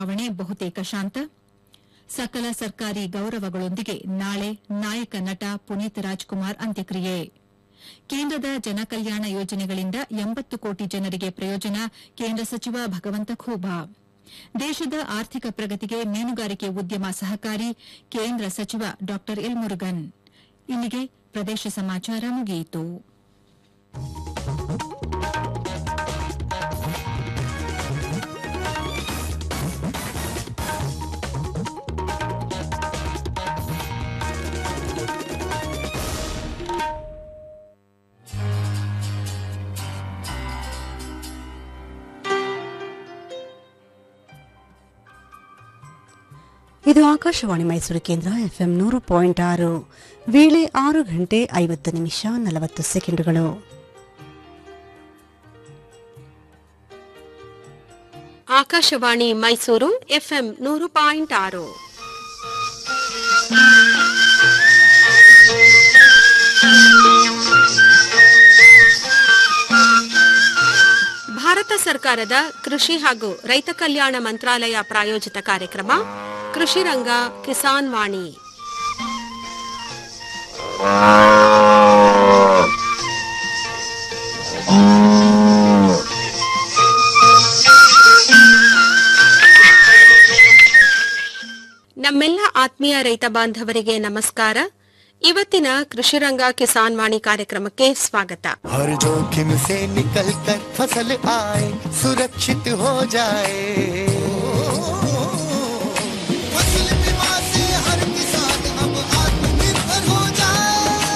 ಚುನಾವಣೆ ಬಹುತೇಕ ಶಾಂತ ಸಕಲ ಸರ್ಕಾರಿ ಗೌರವಗಳೊಂದಿಗೆ ನಾಳೆ ನಾಯಕ ನಟ ಪುನೀತ್ ರಾಜ್ಕುಮಾರ್ ಅಂತ್ಯಕ್ರಿಯೆ ಕೇಂದ್ರದ ಜನಕಲ್ಯಾಣ ಯೋಜನೆಗಳಿಂದ ಎಂಬತ್ತು ಕೋಟಿ ಜನರಿಗೆ ಪ್ರಯೋಜನ ಕೇಂದ್ರ ಸಚಿವ ಭಗವಂತ ಖೂಬಾ ದೇಶದ ಆರ್ಥಿಕ ಪ್ರಗತಿಗೆ ಮೀನುಗಾರಿಕೆ ಉದ್ಯಮ ಸಹಕಾರಿ ಕೇಂದ್ರ ಸಚಿವ ಡಾ ಎಲ್ ಮುರುಗನ್ ಇಲ್ಲಿಗೆ ಪ್ರದೇಶ ಸಮಾಚಾರ ಮುಗಿಯಿತು ಇದು ಆಕಾಶವಾಣಿ ಮೈಸೂರು ಕೇಂದ್ರ ಎಫ್ಎಂ ನೂರು ಪಾಯಿಂಟ್ ಆರು ವೇಳೆ ಆರು ಗಂಟೆ ಐವತ್ತು ನಿಮಿಷ ನಲವತ್ತು ಸೆಕೆಂಡುಗಳು ಆಕಾಶವಾಣಿ ಮೈಸೂರು ಎಫ್ಎಂ ನೂರು ಪಾಯಿಂಟ್ ಆರು ಭಾರತ ಸರ್ಕಾರದ ಕೃಷಿ ಹಾಗೂ ರೈತ ಕಲ್ಯಾಣ ಮಂತ್ರಾಲಯ ಪ್ರಾಯೋಜಿತ ಕಾರ್ಯಕ್ರಮ ಕೃಷಿ ರಂಗ ಕಿಸಾನ್ ವಾಣಿ ನಮ್ಮೆಲ್ಲ ಆತ್ಮೀಯ ರೈತ ಬಾಂಧವರಿಗೆ ನಮಸ್ಕಾರ ಇವತ್ತಿನ ಕೃಷಿರಂಗ ಕಿಸಾನ್ ವಾಣಿ ಕಾರ್ಯಕ್ರಮಕ್ಕೆ ಸ್ವಾಗತ हर जोखिम से निकल कर फसल आए सुरक्षित हो जाए फसल बीमा से हर किसान अब आत्मनिर्भर हो जाए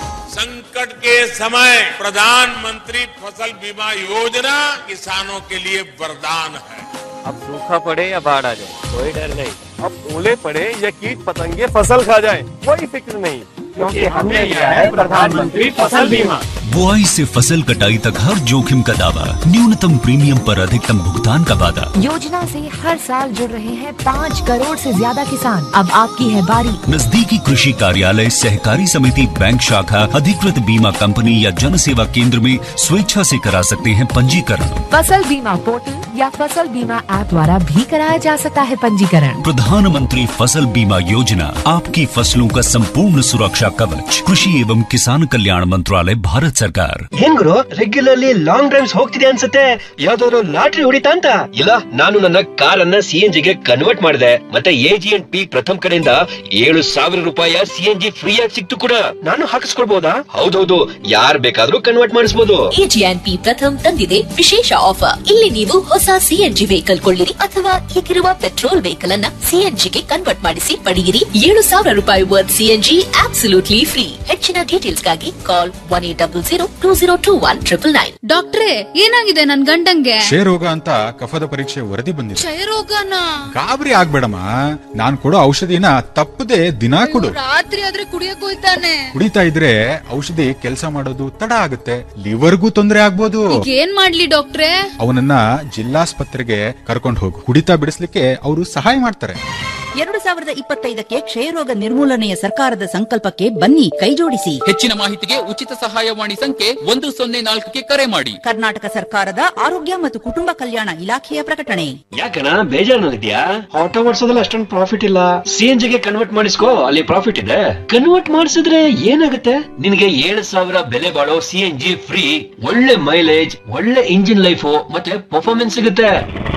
संकट के समय प्रधानमंत्री फसल बीमा योजना किसानों के लिए वरदान है अब सूखा पड़े या बाढ़ आ जाए कोई डर नहीं अब ओले पड़े या कीट पतंगे फसल खा जाए कोई फिक्र नहीं क्योंकि हमने लिया है प्रधानमंत्री फसल बीमा बुआई से फसल कटाई तक हर जोखिम का दावा न्यूनतम प्रीमियम पर अधिकतम भुगतान का वादा योजना से हर साल जुड़ रहे हैं पाँच करोड़ से ज्यादा किसान अब आपकी है बारी नजदीकी कृषि कार्यालय सहकारी समिति बैंक शाखा अधिकृत बीमा कंपनी या जन सेवा केंद्र में स्वेच्छा से करा सकते हैं पंजीकरण फसल बीमा पोर्टल या फसल बीमा ऐप द्वारा भी कराया जा सकता है पंजीकरण प्रधानमंत्री फसल बीमा योजना आपकी फसलों का संपूर्ण सुरक्षा कवच कृषि एवं किसान कल्याण मंत्रालय भारत सरकार ಏನ್ ಗುರು ರೆಗ್ಯುಲರ್ಲಿ ಲಾಂಗ್ ಡ್ರೈವ್ಸ್ ಹೋಗ್ತಿದೆ ಅನ್ಸುತ್ತೆ ಯಾವ್ದಾದ್ರು ಲಾಟ್ರಿ ಹೊಡಿತಾ ಅಂತ ಇಲ್ಲ ನಾನು ನನ್ನ ಕಾರ್ ಅನ್ನ ಸಿಎನ್ಜಿ ಗೆ ಕನ್ವರ್ಟ್ ಮಾಡಿದೆ ಮತ್ತೆ ಎಜಿ ಅಂಡ್ ಪಿ ಪ್ರಥಮ್ ಕಡೆಯಿಂದ ಏಳು ಸಾವಿರ ರೂಪಾಯಿಯ ಸಿಎನ್ಜಿ ಫ್ರೀ ಆಗಿ ಸಿಕ್ತು ಕೂಡ ನಾನು ಹಾಕಿಸ್ಕೊಳ್ಬಹುದಾ ಹೌದೌದು ಯಾರ್ ಬೇಕಾದ್ರೂ ಕನ್ವರ್ಟ್ ಮಾಡಿಸಬಹುದು ಎಜಿಎನ್ಪಿ ಪ್ರಥಮ್ ತಂದಿದೆ ವಿಶೇಷ ಆಫರ್ ಇಲ್ಲಿ ನೀವು ಹೊಸ ಸಿಎನ್ಜಿ ವೆಹಿಕಲ್ ಕೊಳ್ಳಿರಿ ಅಥವಾ ಈಗಿರುವ ಪೆಟ್ರೋಲ್ ವೆಹಿಕಲ್ ಅನ್ನ ಸಿಎನ್ಜಿಗೆ ಕನ್ವರ್ಟ್ ಮಾಡಿಸಿ ಪಡೆಯಿರಿ ಏಳು ಸಾವಿರ ರೂಪಾಯಿ ವರ್ತ್ ಸಿಎನ್ಜಿ ಆಬ್ಸಲ್ಯೂಟ್ಲಿ ಫ್ರೀ ಹೆಚ್ಚಿನ ಡೀಟೇಲ್ಸ್ಗಾಗಿ call one eight double zero two zero two one triple nine ಡಾಕ್ಟ್ರೇ ಏನಾಗಿದೆ ನನ್ ಗಂಡಂಗೆ ಕ್ಷಯರೋಗ ಅಂತ ಕಫದ ಪರೀಕ್ಷೆ ವರದಿ ಬಂದಿದೆ ಕ್ಷಯರೋಗನ ಗಾಬರಿ ಆಗ್ಬೇಡಮ್ಮ ನಾನ್ ಕೊಡೋ ಔಷಧಿನ ತಪ್ಪದೆ ದಿನಾ ಕೊಡು ರಾತ್ರಿ ಆದ್ರೆ ಕುಡಿಯಕ್ ಹೋಯ್ತಾನೆ ಕುಡಿತಾ ಇದ್ರೆ ಔಷಧಿ ಕೆಲಸ ಮಾಡೋದು ತಡ ಆಗುತ್ತೆ ಲಿವರ್ಗೂ ತೊಂದರೆ ಆಗ್ಬೋದು ಈಗ ಏನ್ ಮಾಡ್ಲಿ ಡಾಕ್ಟ್ರೇ ಅವನನ್ನ ಜಿಲ್ಲಾಸ್ಪತ್ರೆಗೆ ಕರ್ಕೊಂಡು ಹೋಗು ಕುಡಿತಾ ಬಿಡಿಸ್ಲಿಕ್ಕೆ ಅವರು ಸಹಾಯ ಮಾಡ್ತಾರೆ ಎರಡು ಸಾವಿರದ ಇಪ್ಪತ್ತೈದಕ್ಕೆ ಕ್ಷಯರೋಗ ನಿರ್ಮೂಲನೆಯ ಸರ್ಕಾರದ ಸಂಕಲ್ಪಕ್ಕೆ ಬನ್ನಿ ಕೈಜೋಡಿಸಿ ಹೆಚ್ಚಿನ ಮಾಹಿತಿಗೆ ಉಚಿತ ಸಹಾಯವಾಣಿ ಸಂಖ್ಯೆ ಒಂದು ಸೊನ್ನೆ ನಾಲ್ಕಕ್ಕೆ ಕರೆ ಮಾಡಿ ಕರ್ನಾಟಕ ಸರ್ಕಾರದ ಆರೋಗ್ಯ ಮತ್ತು ಕುಟುಂಬ ಕಲ್ಯಾಣ ಇಲಾಖೆಯ ಪ್ರಕಟಣೆ ಯಾಕಣ ಬೇಜಾರಿನಲ್ಲಿದ್ಯಾ ಆಟೋ ಓಡಿಸೋದ್ರಲ್ಲಿ ಅಷ್ಟೊಂದು ಪ್ರಾಫಿಟ್ ಇಲ್ಲ ಸಿಎನ್ಜಿ ಗೆ ಕನ್ವರ್ಟ್ ಮಾಡಿಸ್ಕೋ ಅಲ್ಲಿ ಪ್ರಾಫಿಟ್ ಇದೆ ಕನ್ವರ್ಟ್ ಮಾಡಿಸಿದ್ರೆ ಏನಾಗುತ್ತೆ ನಿನಗೆ ಏಳು ಸಾವಿರ ಬೆಲೆ ಬಾಳೋ ಸಿಎನ್ಜಿ ಫ್ರೀ ಒಳ್ಳೆ ಮೈಲೇಜ್ ಒಳ್ಳೆ ಇಂಜಿನ್ ಲೈಫ್ ಮತ್ತೆ ಪರ್ಫಾರ್ಮೆನ್ಸ್ ಸಿಗುತ್ತೆ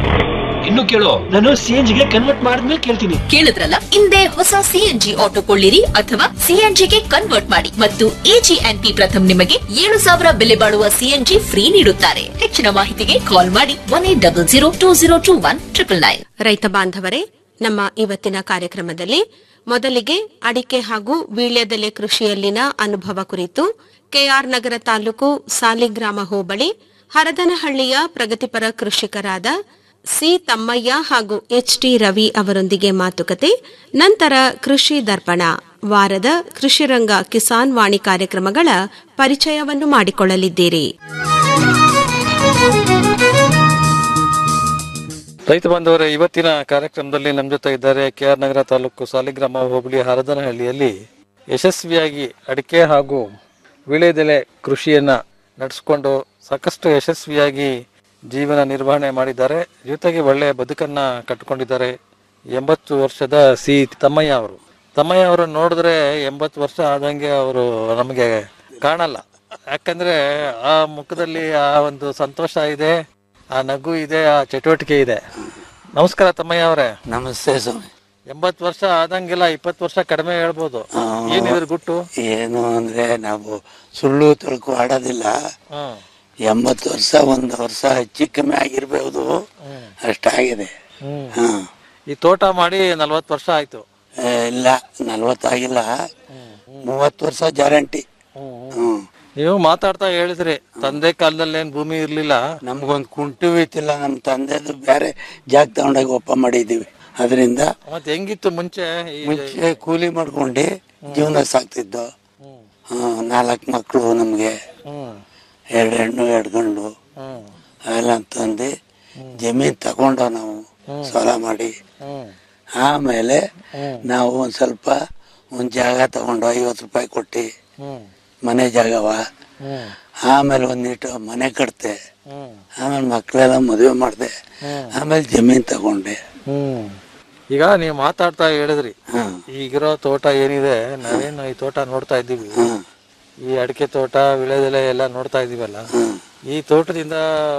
ಇನ್ನು ಕೇಳು ನಾನು ಸಿಎನ್ಜಿ ಗೆ ಕನ್ವರ್ಟ್ ಮಾಡಿದ್ಮೇಲೆ ಕೇಳ್ತೀನಿ ಕೇಳಿದ್ರಲ್ಲ ಹಿಂದೆ ಹೊಸ ಸಿಎನ್ಜಿ ಆಟೋ ಕೊಳ್ಳಿರಿ ಅಥವಾ ಸಿಎನ್ಜಿಗೆ ಕನ್ವರ್ಟ್ ಮಾಡಿ ಮತ್ತು ಎಜಿಎನ್ಪಿ ಪ್ರಥಮ್ ನಿಮಗೆ ಏಳು ಸಾವಿರ ಬೆಲೆ ಬಾಳುವ ಸಿಎನ್ಜಿ ಫ್ರೀ ನೀಡುತ್ತಾರೆ ಹೆಚ್ಚಿನ ಮಾಹಿತಿಗೆ ಕಾಲ್ ಮಾಡಿ one eight double zero two zero two one triple nine ರೈತ ಬಾಂಧವರೇ ನಮ್ಮ ಇವತ್ತಿನ ಕಾರ್ಯಕ್ರಮದಲ್ಲಿ ಮೊದಲಿಗೆ ಅಡಿಕೆ ಹಾಗೂ ವೀಳ್ಯದೆಲೆ ಕೃಷಿಯಲ್ಲಿನ ಅನುಭವ ಕುರಿತು ಕೆಆರ್ ನಗರ ತಾಲೂಕು ಸಾಲಿಗ್ರಾಮ ಹೋಬಳಿ ಹರದನಹಳ್ಳಿಯ ಪ್ರಗತಿಪರ ಕೃಷಿಕರಾದ ಸಿ ತಮ್ಮಯ್ಯ ಹಾಗೂ ಎಚ್ ಟಿ ರವಿ ಅವರೊಂದಿಗೆ ಮಾತುಕತೆ ನಂತರ ಕೃಷಿ ದರ್ಪಣ ವಾರದ ಕೃಷಿರಂಗ ಕಿಸಾನ್ ವಾಣಿ ಕಾರ್ಯಕ್ರಮಗಳ ಪರಿಚಯವನ್ನು ಮಾಡಿಕೊಳ್ಳಲಿದ್ದೀರಿ ರೈತ ಬಾಂಧವರ ಇವತ್ತಿನ ಕಾರ್ಯಕ್ರಮದಲ್ಲಿ ನಮ್ಮ ಜೊತೆ ಇದ್ದಾರೆ ಕೆ ಆರ್ ನಗರ ತಾಲೂಕು ಸಾಲಿಗ್ರಾಮ ಹೋಬಳಿ ಹರದನಹಳ್ಳಿಯಲ್ಲಿ ಯಶಸ್ವಿಯಾಗಿ ಅಡಿಕೆ ಹಾಗೂ ವೀಳ್ಯದೆಲೆ ಕೃಷಿಯನ್ನ ನಡೆಸಿಕೊಂಡು ಸಾಕಷ್ಟು ಯಶಸ್ವಿಯಾಗಿ ಜೀವನ ನಿರ್ವಹಣೆ ಮಾಡಿದ್ದಾರೆ ಜೊತೆಗೆ ಒಳ್ಳೆಯ ಬದುಕನ್ನ ಕಟ್ಟಿಕೊಂಡಿದ್ದಾರೆ ಎಂಬತ್ತು ವರ್ಷದ ಸಿ ತಮ್ಮಯ್ಯ ಅವರು ತಮ್ಮಯ್ಯ ಅವರನ್ನು ನೋಡಿದ್ರೆ ಎಂಬತ್ತು ವರ್ಷ ಆದಂಗೆ ಅವರು ನಮಗೆ ಕಾಣಲ್ಲ ಯಾಕಂದ್ರೆ ಆ ಮುಖದಲ್ಲಿ ಆ ಒಂದು ಸಂತೋಷ ಇದೆ ಆ ನಗು ಇದೆ ಆ ಚಟುವಟಿಕೆ ಇದೆ ನಮಸ್ಕಾರ ತಮ್ಮಯ್ಯ ಅವರೇ ನಮಸ್ತೆ ಸ್ವಾಮಿ ಎಂಬತ್ತು ವರ್ಷ ಆದಂಗೆಲ್ಲ ಇಪ್ಪತ್ತು ವರ್ಷ ಕಡಿಮೆ ಹೇಳ್ಬೋದು ಏನಿದ್ರ ಗುಟ್ಟು ಏನು ಅಂದ್ರೆ ನಾವು ಸುಳ್ಳು ತುಳುಕು ಆಡೋದಿಲ್ಲ ಹ್ಮ್ ಎಂಬತ್ತು ವರ್ಷ ಒಂದು ವರ್ಷ ಹೆಚ್ಚು ಕಮ್ಮಿ ಆಗಿರ್ಬೋದು ಅಷ್ಟಾಗಿದೆ ಹ್ಮ್ ಹ್ಮ್ ಈ ತೋಟ ಮಾಡಿ ನಲ್ವತ್ತು ವರ್ಷ ಆಯ್ತು ಏ, ಇಲ್ಲ ನಲ್ವತ್ತಾಗಿಲ್ಲ ಮೂವತ್ತು ವರ್ಷ ಗ್ಯಾರಂಟಿ ಹ್ಮ್ ನೀವು ಮಾತಾಡ್ತಾ ಹೇಳಿದ್ರಿ ತಂದೆ ಕಾಲದಲ್ಲಿ ಏನ್ ಭೂಮಿ ಇರ್ಲಿಲ್ಲ ನಮ್ಗೊಂದು ಕುಂಟು ಇತ್ತಿಲ್ಲ ನಮ್ಮ ತಂದೆದು ಬೇರೆ ಜಾಗ ತಗೊಂಡೋಗಿ ಒಪ್ಪ ಮಾಡಿದೀವಿ ಅದರಿಂದ ಮತ್ತೆ ಹೆಂಗಿತ್ತು ಮುಂಚೆ ಈ- ಮುಂಚೆ ಕೂಲಿ ಮಾಡ್ಕೊಂಡು ಜೀವನ ಸಾಕ್ತಿದ್ದೋ ನಾಲ್ಕು ಮಕ್ಕಳು ನಮಗೆ ಹ್ಮ್ ಎರಡು ಹೆಣ್ಣು ಎರಡು ಗಂಡು ಹ್ಮ್ ಅವೆಲ್ಲ ಅಂತಂದು ಜಮೀನ್ ತಗೊಂಡು ನಾವು ಸಾಲ ಮಾಡಿ ಹ್ಮ್ ಆಮೇಲೆ ನಾವು ಒಂದ್ ಸ್ವಲ್ಪ ಒಂದ್ ಜಾಗ ತಗೊಂಡು ಐವತ್ತು ರೂಪಾಯಿ ಕೊಟ್ಟು ಹ್ಮ್ ಮನೆ ಜಾಗವ ಹ್ಮ್ ಆಮೇಲೆ ಒಂದಿಟ್ಟು ಮನೆ ಕಟ್ತೆ ಹ್ಮ್ ಆಮೇಲೆ ಮಕ್ಕಳೆಲ್ಲ ಮದುವೆ ಮಾಡಿದೆ ಆಮೇಲೆ ಜಮೀನ್ ತಗೊಂಡೆ ಹ್ಮ್ ಈಗ ನೀವು ಮಾತಾಡ್ತಾ ಹೇಳಿದ್ರಿ ಈಗಿರೋ ತೋಟ ಏನಿದೆ ನಾವೇನು ಈ ತೋಟ ನೋಡ್ತಾ ಇದ್ದೀವಿ ಈ ಅಡಿಕೆ ತೋಟ ವಿಳೆದೆಲೆ ಎಲ್ಲ ನೋಡ್ತಾ ಇದೀವಲ್ಲ ಈ ತೋಟದಿಂದ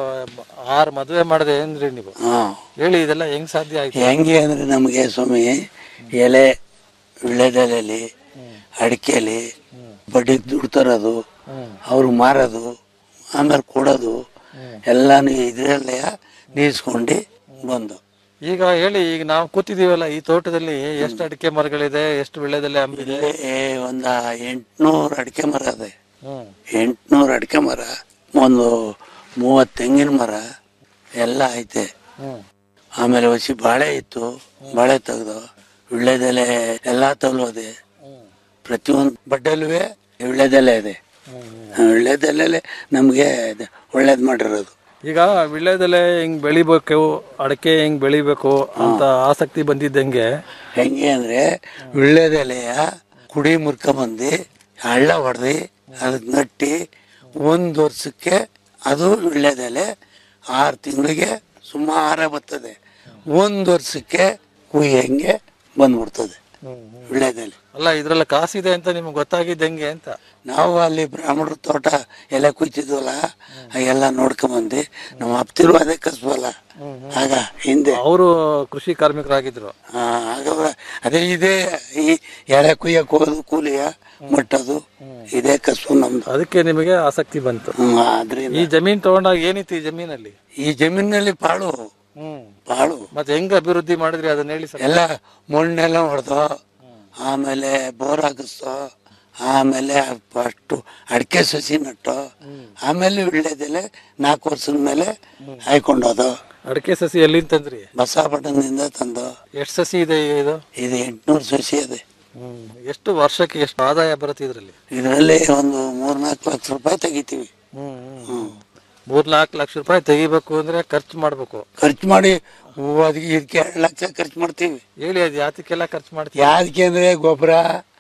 ಆರು ಮದುವೆ ಮಾಡದೆ ಏನ್ರಿ ನೀವು ಹ್ಮ್ ಹೇಳಿ ಇದೆಲ್ಲ ಹೆಂಗ್ ಸಾಧ್ಯ ಆಯ್ತು ಹೆಂಗೆ ಅಂದ್ರೆ ನಮಗೆ ಸ್ವಾಮಿ ಎಲೆ ವಿಳೆದೆಲೆಲಿ ಅಡಿಕೆಲಿ ಬಡ್ಡಿಗೆ ದುಡ್ಡು ತರೋದು ಅವ್ರು ಮಾರೋದು ಆಮೇಲೆ ಕೊಡೋದು ಎಲ್ಲಾನು ಇದ್ರಲ್ಲೇ ನೀಸ್ಕೊಂಡು ಬಂದು ಈಗ ಹೇಳಿ ಈಗ ನಾವು ಕೂತಿದೀವಲ್ಲ ಈ ತೋಟದಲ್ಲಿ ಎಷ್ಟು ಅಡಿಕೆ ಮರಗಳಿದೆ ಎಷ್ಟು ವಿಳೆದೆಲೆ ಅಂಬಿದೆ ಇಲ್ಲಿ ಒಂದ ಎಂಟ್ನೂರು ಅಡಿಕೆ ಮರ ಅದೆ ಹ್ಮ್ ಎಂಟ್ನೂರು ಅಡಿಕೆ ಮರ ಒಂದು ಮೂವತ್ತು ತೆಂಗಿನ ಮರ ಎಲ್ಲ ಐತೆ ಹ್ಮ್ ಆಮೇಲೆ ಹೊಸಿ ಬಾಳೆ ಇತ್ತು ಬಾಳೆ ತೆಗ್ದು ವಿಳ್ಳೆದೆಲೆ ಎಲ್ಲಾ ತಗೊಳ್ಳೋದೆ ಪ್ರತಿಯೊಂದು ಬಡ್ಡಲ್ವೇ ವಿಳ್ಳೆದೆಲೆ ಇದೆ ವಿಳ್ಳೆದೆಲೆ ನಮ್ಗೆ ಇದು ಒಳ್ಳೇದ್ ಮಾಡಿರೋದು ಈಗ ವಿಳ್ಯದೆಲೆ ಹೆಂಗ್ ಬೆಳಿಬೇಕು ಅಡಕೆ ಹೆಂಗ್ ಬೆಳಿಬೇಕು ಅಂತ ಆಸಕ್ತಿ ಬಂದಿದ್ದಂಗೆ ಹೆಂಗೆ ಅಂದ್ರೆ ವಿಳ್ಳೆದೆಲೆಯ ಕುಡಿ ಮುರ್ಕೊಂಬಂದು ಹಳ್ಳ ಹೊಡೆದು ಅದಕ್ಕೆ ನಟ್ಟಿ ಒಂದು ವರ್ಷಕ್ಕೆ ಅದು ವಿಳ್ಳೆದೆಲೆ ಆರು ತಿಂಗಳಿಗೆ ಸುಮಾರ ಬರ್ತದೆ ಒಂದು ವರ್ಷಕ್ಕೆ ಕುಯ್ಯಂಗೆ ಬಂದ್ಬಿಡ್ತದೆ ವಿಳ್ಳೆದೆಲೆ ಅಲ್ಲ ಇದ್ರೆಲ್ಲ ಕಾಸಿದೆ ಅಂತ ನಿಮ್ಗೆ ಗೊತ್ತಾಗಿದ್ದ ಹೆಂಗೆ ಅಂತ ನಾವು ಅಲ್ಲಿ ಬ್ರಾಹ್ಮಣರ ತೋಟ ಎಲ್ಲ ಕುಯ್ತಿದ್ವಲ್ಲ ಎಲ್ಲ ನೋಡ್ಕೊಂಬಂದು ನಮ್ಮ ಅಪ್ತಿರು ಅದೇ ಕಸ್ಬಲ್ಲ ಆಗ ಹಿಂದೆ ಅವರು ಕೃಷಿ ಕಾರ್ಮಿಕರಾಗಿದ್ರು ಆ, ಆಗ ಅವ್ರ- ಅದೇ ಇದೇ ಈ ಎಳೆ ಕುಯ್ಯಕ್ ಹೋಗೋದು ಕೂಲಿಯ ಮಟ್ಟದು ಇದೇ ಕಸು ನಮ್ದು ಅದಕ್ಕೆ ನಿಮಗೆ ಆಸಕ್ತಿ ಬಂತು ಹ್ಮ್, ಆದ್ರಿಂದ ಈ ಜಮೀನ್ ತಗೊಂಡಾಗ ಏನಿತ್ತು ಈ ಜಮೀನಲ್ಲಿ ಈ ಜಮೀನಲ್ಲಿ ಪಾಳು ಹ್ಮ್ ಪಾಳು ಮತ್ತೆ ಹೆಂಗ್ ಅಭಿವೃದ್ಧಿ ಮಾಡಿದ್ರಿ ಅದನ್ನ ಹೇಳಿ ಸರ್ ಎಲ್ಲ ಮಣ್ಣೆಲ್ಲ ಹೊಡೆದು ಆಮೇಲೆ ಬೋರ್ ಹಾಕಿಸ್ತು ಆಮೇಲೆ ಫಸ್ಟು ಅಡಿಕೆ ಸಸಿ ನಟ್ಟು ಆಮೇಲೆ ವಿಳ್ಳೆದೆಲೆ ನಾಲ್ಕು ವರ್ಷದ ಮೇಲೆ ಹಾಯ್ಕೊಂಡೋದು ಅಡಿಕೆ ಸಸಿ ಎಲ್ಲಿಂದ ತಂದ್ರಿ ಬಸಾಪಟ್ಟಣದಿಂದ ತಂದು ಎಷ್ಟು ಸಸಿ ಇದೆ ಈಗ ಇದು ಇದು ಎಂಟ್ನೂರು ಸಸಿ ಇದೆ ಹ್ಮ್ ಎಷ್ಟು ವರ್ಷಕ್ಕೆ ಎಷ್ಟು ಆದಾಯ ಬರುತ್ತೆ ಇದ್ರಲ್ಲಿ ಇದರಲ್ಲಿ ಒಂದು ಮೂರ್ನಾಲ್ಕು ಲಕ್ಷ ರೂಪಾಯಿ ತೆಗಿತೀವಿ ಹ್ಮ್ ಹ್ಮ್ ಮೂರ್ನಾಲ್ಕು ಲಕ್ಷ ರೂಪಾಯಿ ತೆಗಿಬೇಕು ಅಂದ್ರೆ ಖರ್ಚು ಮಾಡ್ಬೇಕು ಖರ್ಚು ಮಾಡಿ ಅದಕ್ಕೆ ಇದಕ್ಕೆ ಎರಡು ಲಕ್ಷ ಖರ್ಚು ಮಾಡ್ತೀವಿ ಹೇಳಿ ಅದು ಯಾತಕ್ಕೆಲ್ಲ ಖರ್ಚು ಮಾಡ್ತೀವಿ ಯಾವ್ದಕ್ಕೆ ಅಂದ್ರೆ ಗೊಬ್ಬರ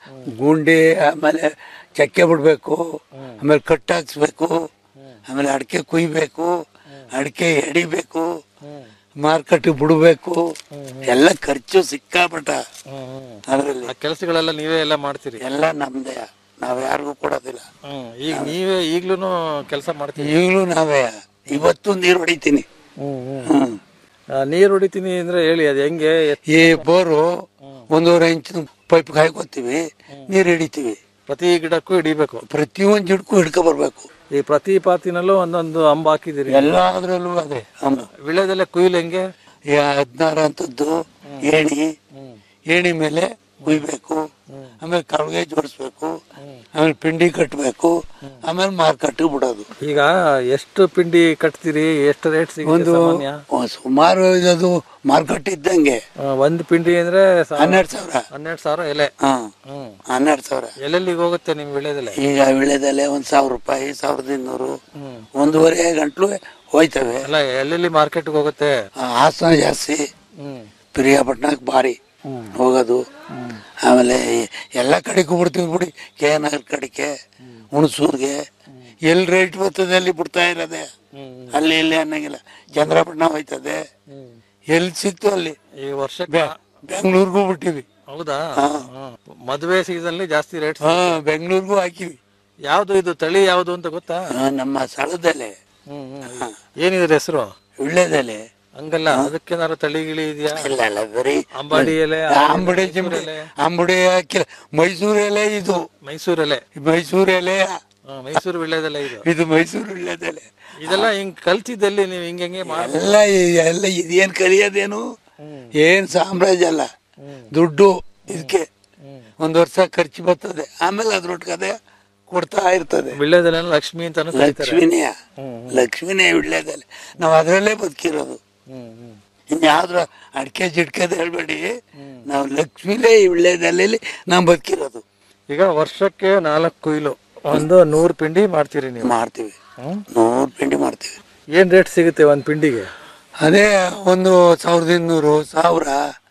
ಗುಂಡಿ ಆಮೇಲೆ ಚಕ್ಕೆ ಬಿಡ್ಬೇಕು ಆಮೇಲೆ ಕಟ್ಟು ಹಾಕ್ಸ್ಬೇಕು ಆಮೇಲೆ ಅಡಿಕೆ ಕುಯ್ಬೇಕು ಅಡಿಕೆ ಎಡಿಬೇಕು ಮಾರ್ಕೆಟ್ ಬಿಡ್ಬೇಕು ಎಲ್ಲ ಖರ್ಚು ಸಿಕ್ಕಾಪಟ್ಟ ಅದ್ರಲ್ಲಿ ಆ ಕೆಲಸಗಳೆಲ್ಲ ನೀವೇ ಎಲ್ಲ ಮಾಡ್ತೀರಿ ಎಲ್ಲ ನಮ್ದೇ ನಾವ್ ಯಾರಿಗೂ ಕೊಡೋದಿಲ್ಲ ಹ್ಮ್ ಈಗ ನೀವೇ ಈಗ್ಲೂನು ಕೆಲಸ ಮಾಡ್ತೀರಿ ಈಗಲೂ ನಾವೇ ಇವತ್ತು ನೀರು ಹೊಡಿತೀನಿ ಹ್ಮ್ ಆ, ನೀರ್ ಹೊಡಿತೀನಿ ಅಂದ್ರೆ ಹೇಳಿ ಅದು ಹೆಂಗೆ ಎತ್- ಈ ಬೋರು ಒಂದೂವರೆ ಇಂಚ್ ಪೈಪ್ ಕಾಯ್ಕೋತೀವಿ ನೀರು ಹಿಡಿತೀವಿ ಪ್ರತಿ ಗಿಡಕ್ಕೂ ಹಿಡಿಬೇಕು ಪ್ರತಿಯೊಂದು ಗಿಡಕ್ಕೂ ಹಿಡ್ಕೊ ಬರ್ಬೇಕು ಈ ಪ್ರತಿ ಪಾತಿನಲ್ಲೂ ಒಂದೊಂದು ಅಂಬ ಹಾಕಿದಿರಿ ಎಲ್ಲಾದ್ರಲ್ಲೂ ಅದೇ ಆಮೇಲೆ ವಿಳ್ಯದೆಲೆ ಕುಯ್ಲು ಹೆಂಗೆ ಈ ಹದಿನಾರು ಅಂತದ್ದು ಏಣಿ ಏಣಿ ಮೇಲೆ ಕುಯ್ಬೇಕು ಆಮೇಲೆ ಕಳ್ಗೆ ಜೋಡಿಸ್ಬೇಕು ಆಮೇಲೆ ಪಿಂಡಿ ಕಟ್ಟಬೇಕು ಆಮೇಲೆ ಮಾರ್ಕೆಟ್ ಬಿಡೋದು ಈಗ ಎಷ್ಟು ಪಿಂಡಿ ಕಟ್ತೀರಿ ಎಷ್ಟು ರೇಟ್ ಸಿಗುತ್ತೆ ಒಂದು ಸಾಮಾನ್ಯ ಸುಮಾರು ಇದು ಮಾರ್ಕೆಟ್ ಇದ್ದಂಗೆ ಆ, ಒಂದ್ ಪಿಂಡಿ ಅಂದ್ರೆ ಸಾ- ಹನ್ನೆರಡು ಸಾವಿರ ಹನ್ನೆರಡು ಸಾವಿರ ಎಲೆ ಹಾ ಹ್ಮ್ ಹನ್ನೆರಡು ಸಾವಿರ ಎಲ್ಲೆಲ್ಲಿಗೆ ಹೋಗುತ್ತೆ ನಿಮ್ ವಿಳ್ಯದೆಲೆ ಈಗ ವಿಳೆದೆಲೆ ಒಂದ್ ಸಾವಿರ ರೂಪಾಯಿ ಸಾವಿರದ ಇನ್ನೂರು ಒಂದೂವರೆ ಗಂಟ್ಲು ಹೋಯ್ತವೆ ಅಲ್ಲ ಎಲ್ಲೆಲ್ಲಿ ಮಾರ್ಕೆಟ್ಗೆ ಹೋಗುತ್ತೆ ಆ, ಹಾಸನ ಜಾಸ್ತಿ ಹ್ಮ್ ಪ್ರಿಯಾಪಟ್ಟಣಕ್ಕೆ ಭಾರಿ ಹೋಗೋದು ಆಮೇಲೆ ಈ ಎಲ್ಲ ಕಡೆಗೂ ಬಿಡ್ತೀವಿ ಬಿಡಿ ಕೆ ನಗರ್ ಕಡೆಗೆ ಹುಣಸೂರ್ಗೆ ಎಲ್ಲಿ ರೇಟ್ ಬರ್ತದೆ ಅಲ್ಲಿ ಬಿಡ್ತಾ ಇರೋದೆ ಅಲ್ಲಿ ಇಲ್ಲಿ ಅನ್ನಂಗಿಲ್ಲ ಚಂದ್ರಪಟ್ಟಣ ಹೋಯ್ತದೆ ಎಲ್ಲಿ ಸಿಕ್ತು ಅಲ್ಲಿ ಈ ವರ್ಷಕ್ಕೆ ಬೆಂಗಳೂರಿಗೂ ಬಿಟ್ಟಿವಿ ಹೌದಾ ಹ್ಮ್. ಮದುವೆ ಸೀಸನ್ ಅಲ್ಲಿ ಜಾಸ್ತಿ ರೇಟ್ ಹಾ ಬೆಂಗಳೂರಿಗೂ ಹಾಕಿವಿ ಯಾವ್ದು ಇದು ತಳಿ ಯಾವ್ದು ಅಂತ ಗೊತ್ತಾ ಹಾ, ನಮ್ಮ ಸ್ಥಳದಲ್ಲೇ ಏನಿದ್ರ ಹೆಸರು ಒಳ್ಳೇದಲ್ಲೇ ಹಂಗಲ್ಲ ಅದಕ್ಕೇನಾದ್ರು ತಳಿ ಗಿಳಿ ಇದೆಯಾ ಇಲ್ಲ ಇಲ್ಲ ಬರೀ ಅಂಬಾಡಿ ಎಲೆ ಅಂಬುಡಿ ಚಿಂಬುಡಿ ಅಂಬುಡಿ ಹಾಕಿಲ್ಲ ಮೈಸೂರು ಎಲೆ ಇದು ಮೈಸೂರಲ್ಲೇ ಮೈಸೂರು ಎಲೆ ಮೈಸೂರು ವಿಳ್ಯದೆಲೆ ಇದು ಇದು ಮೈಸೂರು ಒಳ್ಳೇದೆಲೆ ಇದೆಲ್ಲ ಹಿಂಗ್ ಕಲ್ತಿದ್ದಲ್ಲಿ ನೀವು ಹಿಂಗೆ ಹಿಂಗೆ ಮಾಡ್ ಎಲ್ಲ ಈ- ಎಲ್ಲ ಇದೇನ್ ಕಲಿಯೋದೇನು ಏನ್ ಸಾಮ್ರಾಜ್ಯ ಅಲ್ಲ ದುಡ್ಡು ಇದಕ್ಕೆ ಒಂದ್ ವರ್ಷ ಖರ್ಚು ಬರ್ತದೆ ಆಮೇಲೆ ಅದ್ರೊಟ್ಟಿಗೆ ಅದೇ ಕೊಡ್ತಾ ಇರ್ತದೆ ವಿಳ್ಯದೆಲೆ ಲಕ್ಷ್ಮಿ ಅಂತಾನು ಕರೀತಾರೆ ಲಕ್ಷ್ಮಿನೇ ಲಕ್ಷ್ಮಿನೇ ವಿಳ್ಯದಲ್ಲೇ ನಾವು ಅದ್ರಲ್ಲೇ ಬದುಕಿರೋದು ಇನ್ಯಾವ್ದ್ರ ಅಡಿಕೆ ಜಿಡ್ಕೆದ ಹೇಳ್ಬೇಡಿ ನಾವು ಲಕ್ಷ್ಮಿಲೇ ವಿಳ್ಯದಲ್ಲೇ ನಾವು ಬದುಕಿರೋದು ಈಗ ವರ್ಷಕ್ಕೆ ನಾಲ್ಕು ಕೊಯ್ಲು ಒಂದು ನೂರು ಪಿಂಡಿ ಮಾಡ್ತೀರಿ ನೀವು ಮಾಡ್ತೀವಿ ನೂರು ಪಿಂಡಿ ಮಾಡ್ತೀವಿ ಏನ್ ರೇಟ್ ಸಿಗುತ್ತೆ ಒಂದ್ ಪಿಂಡಿಗೆ ಅದೇ ಒಂದು ಸಾವಿರದ ಇನ್ನೂರು ಸಾವಿರ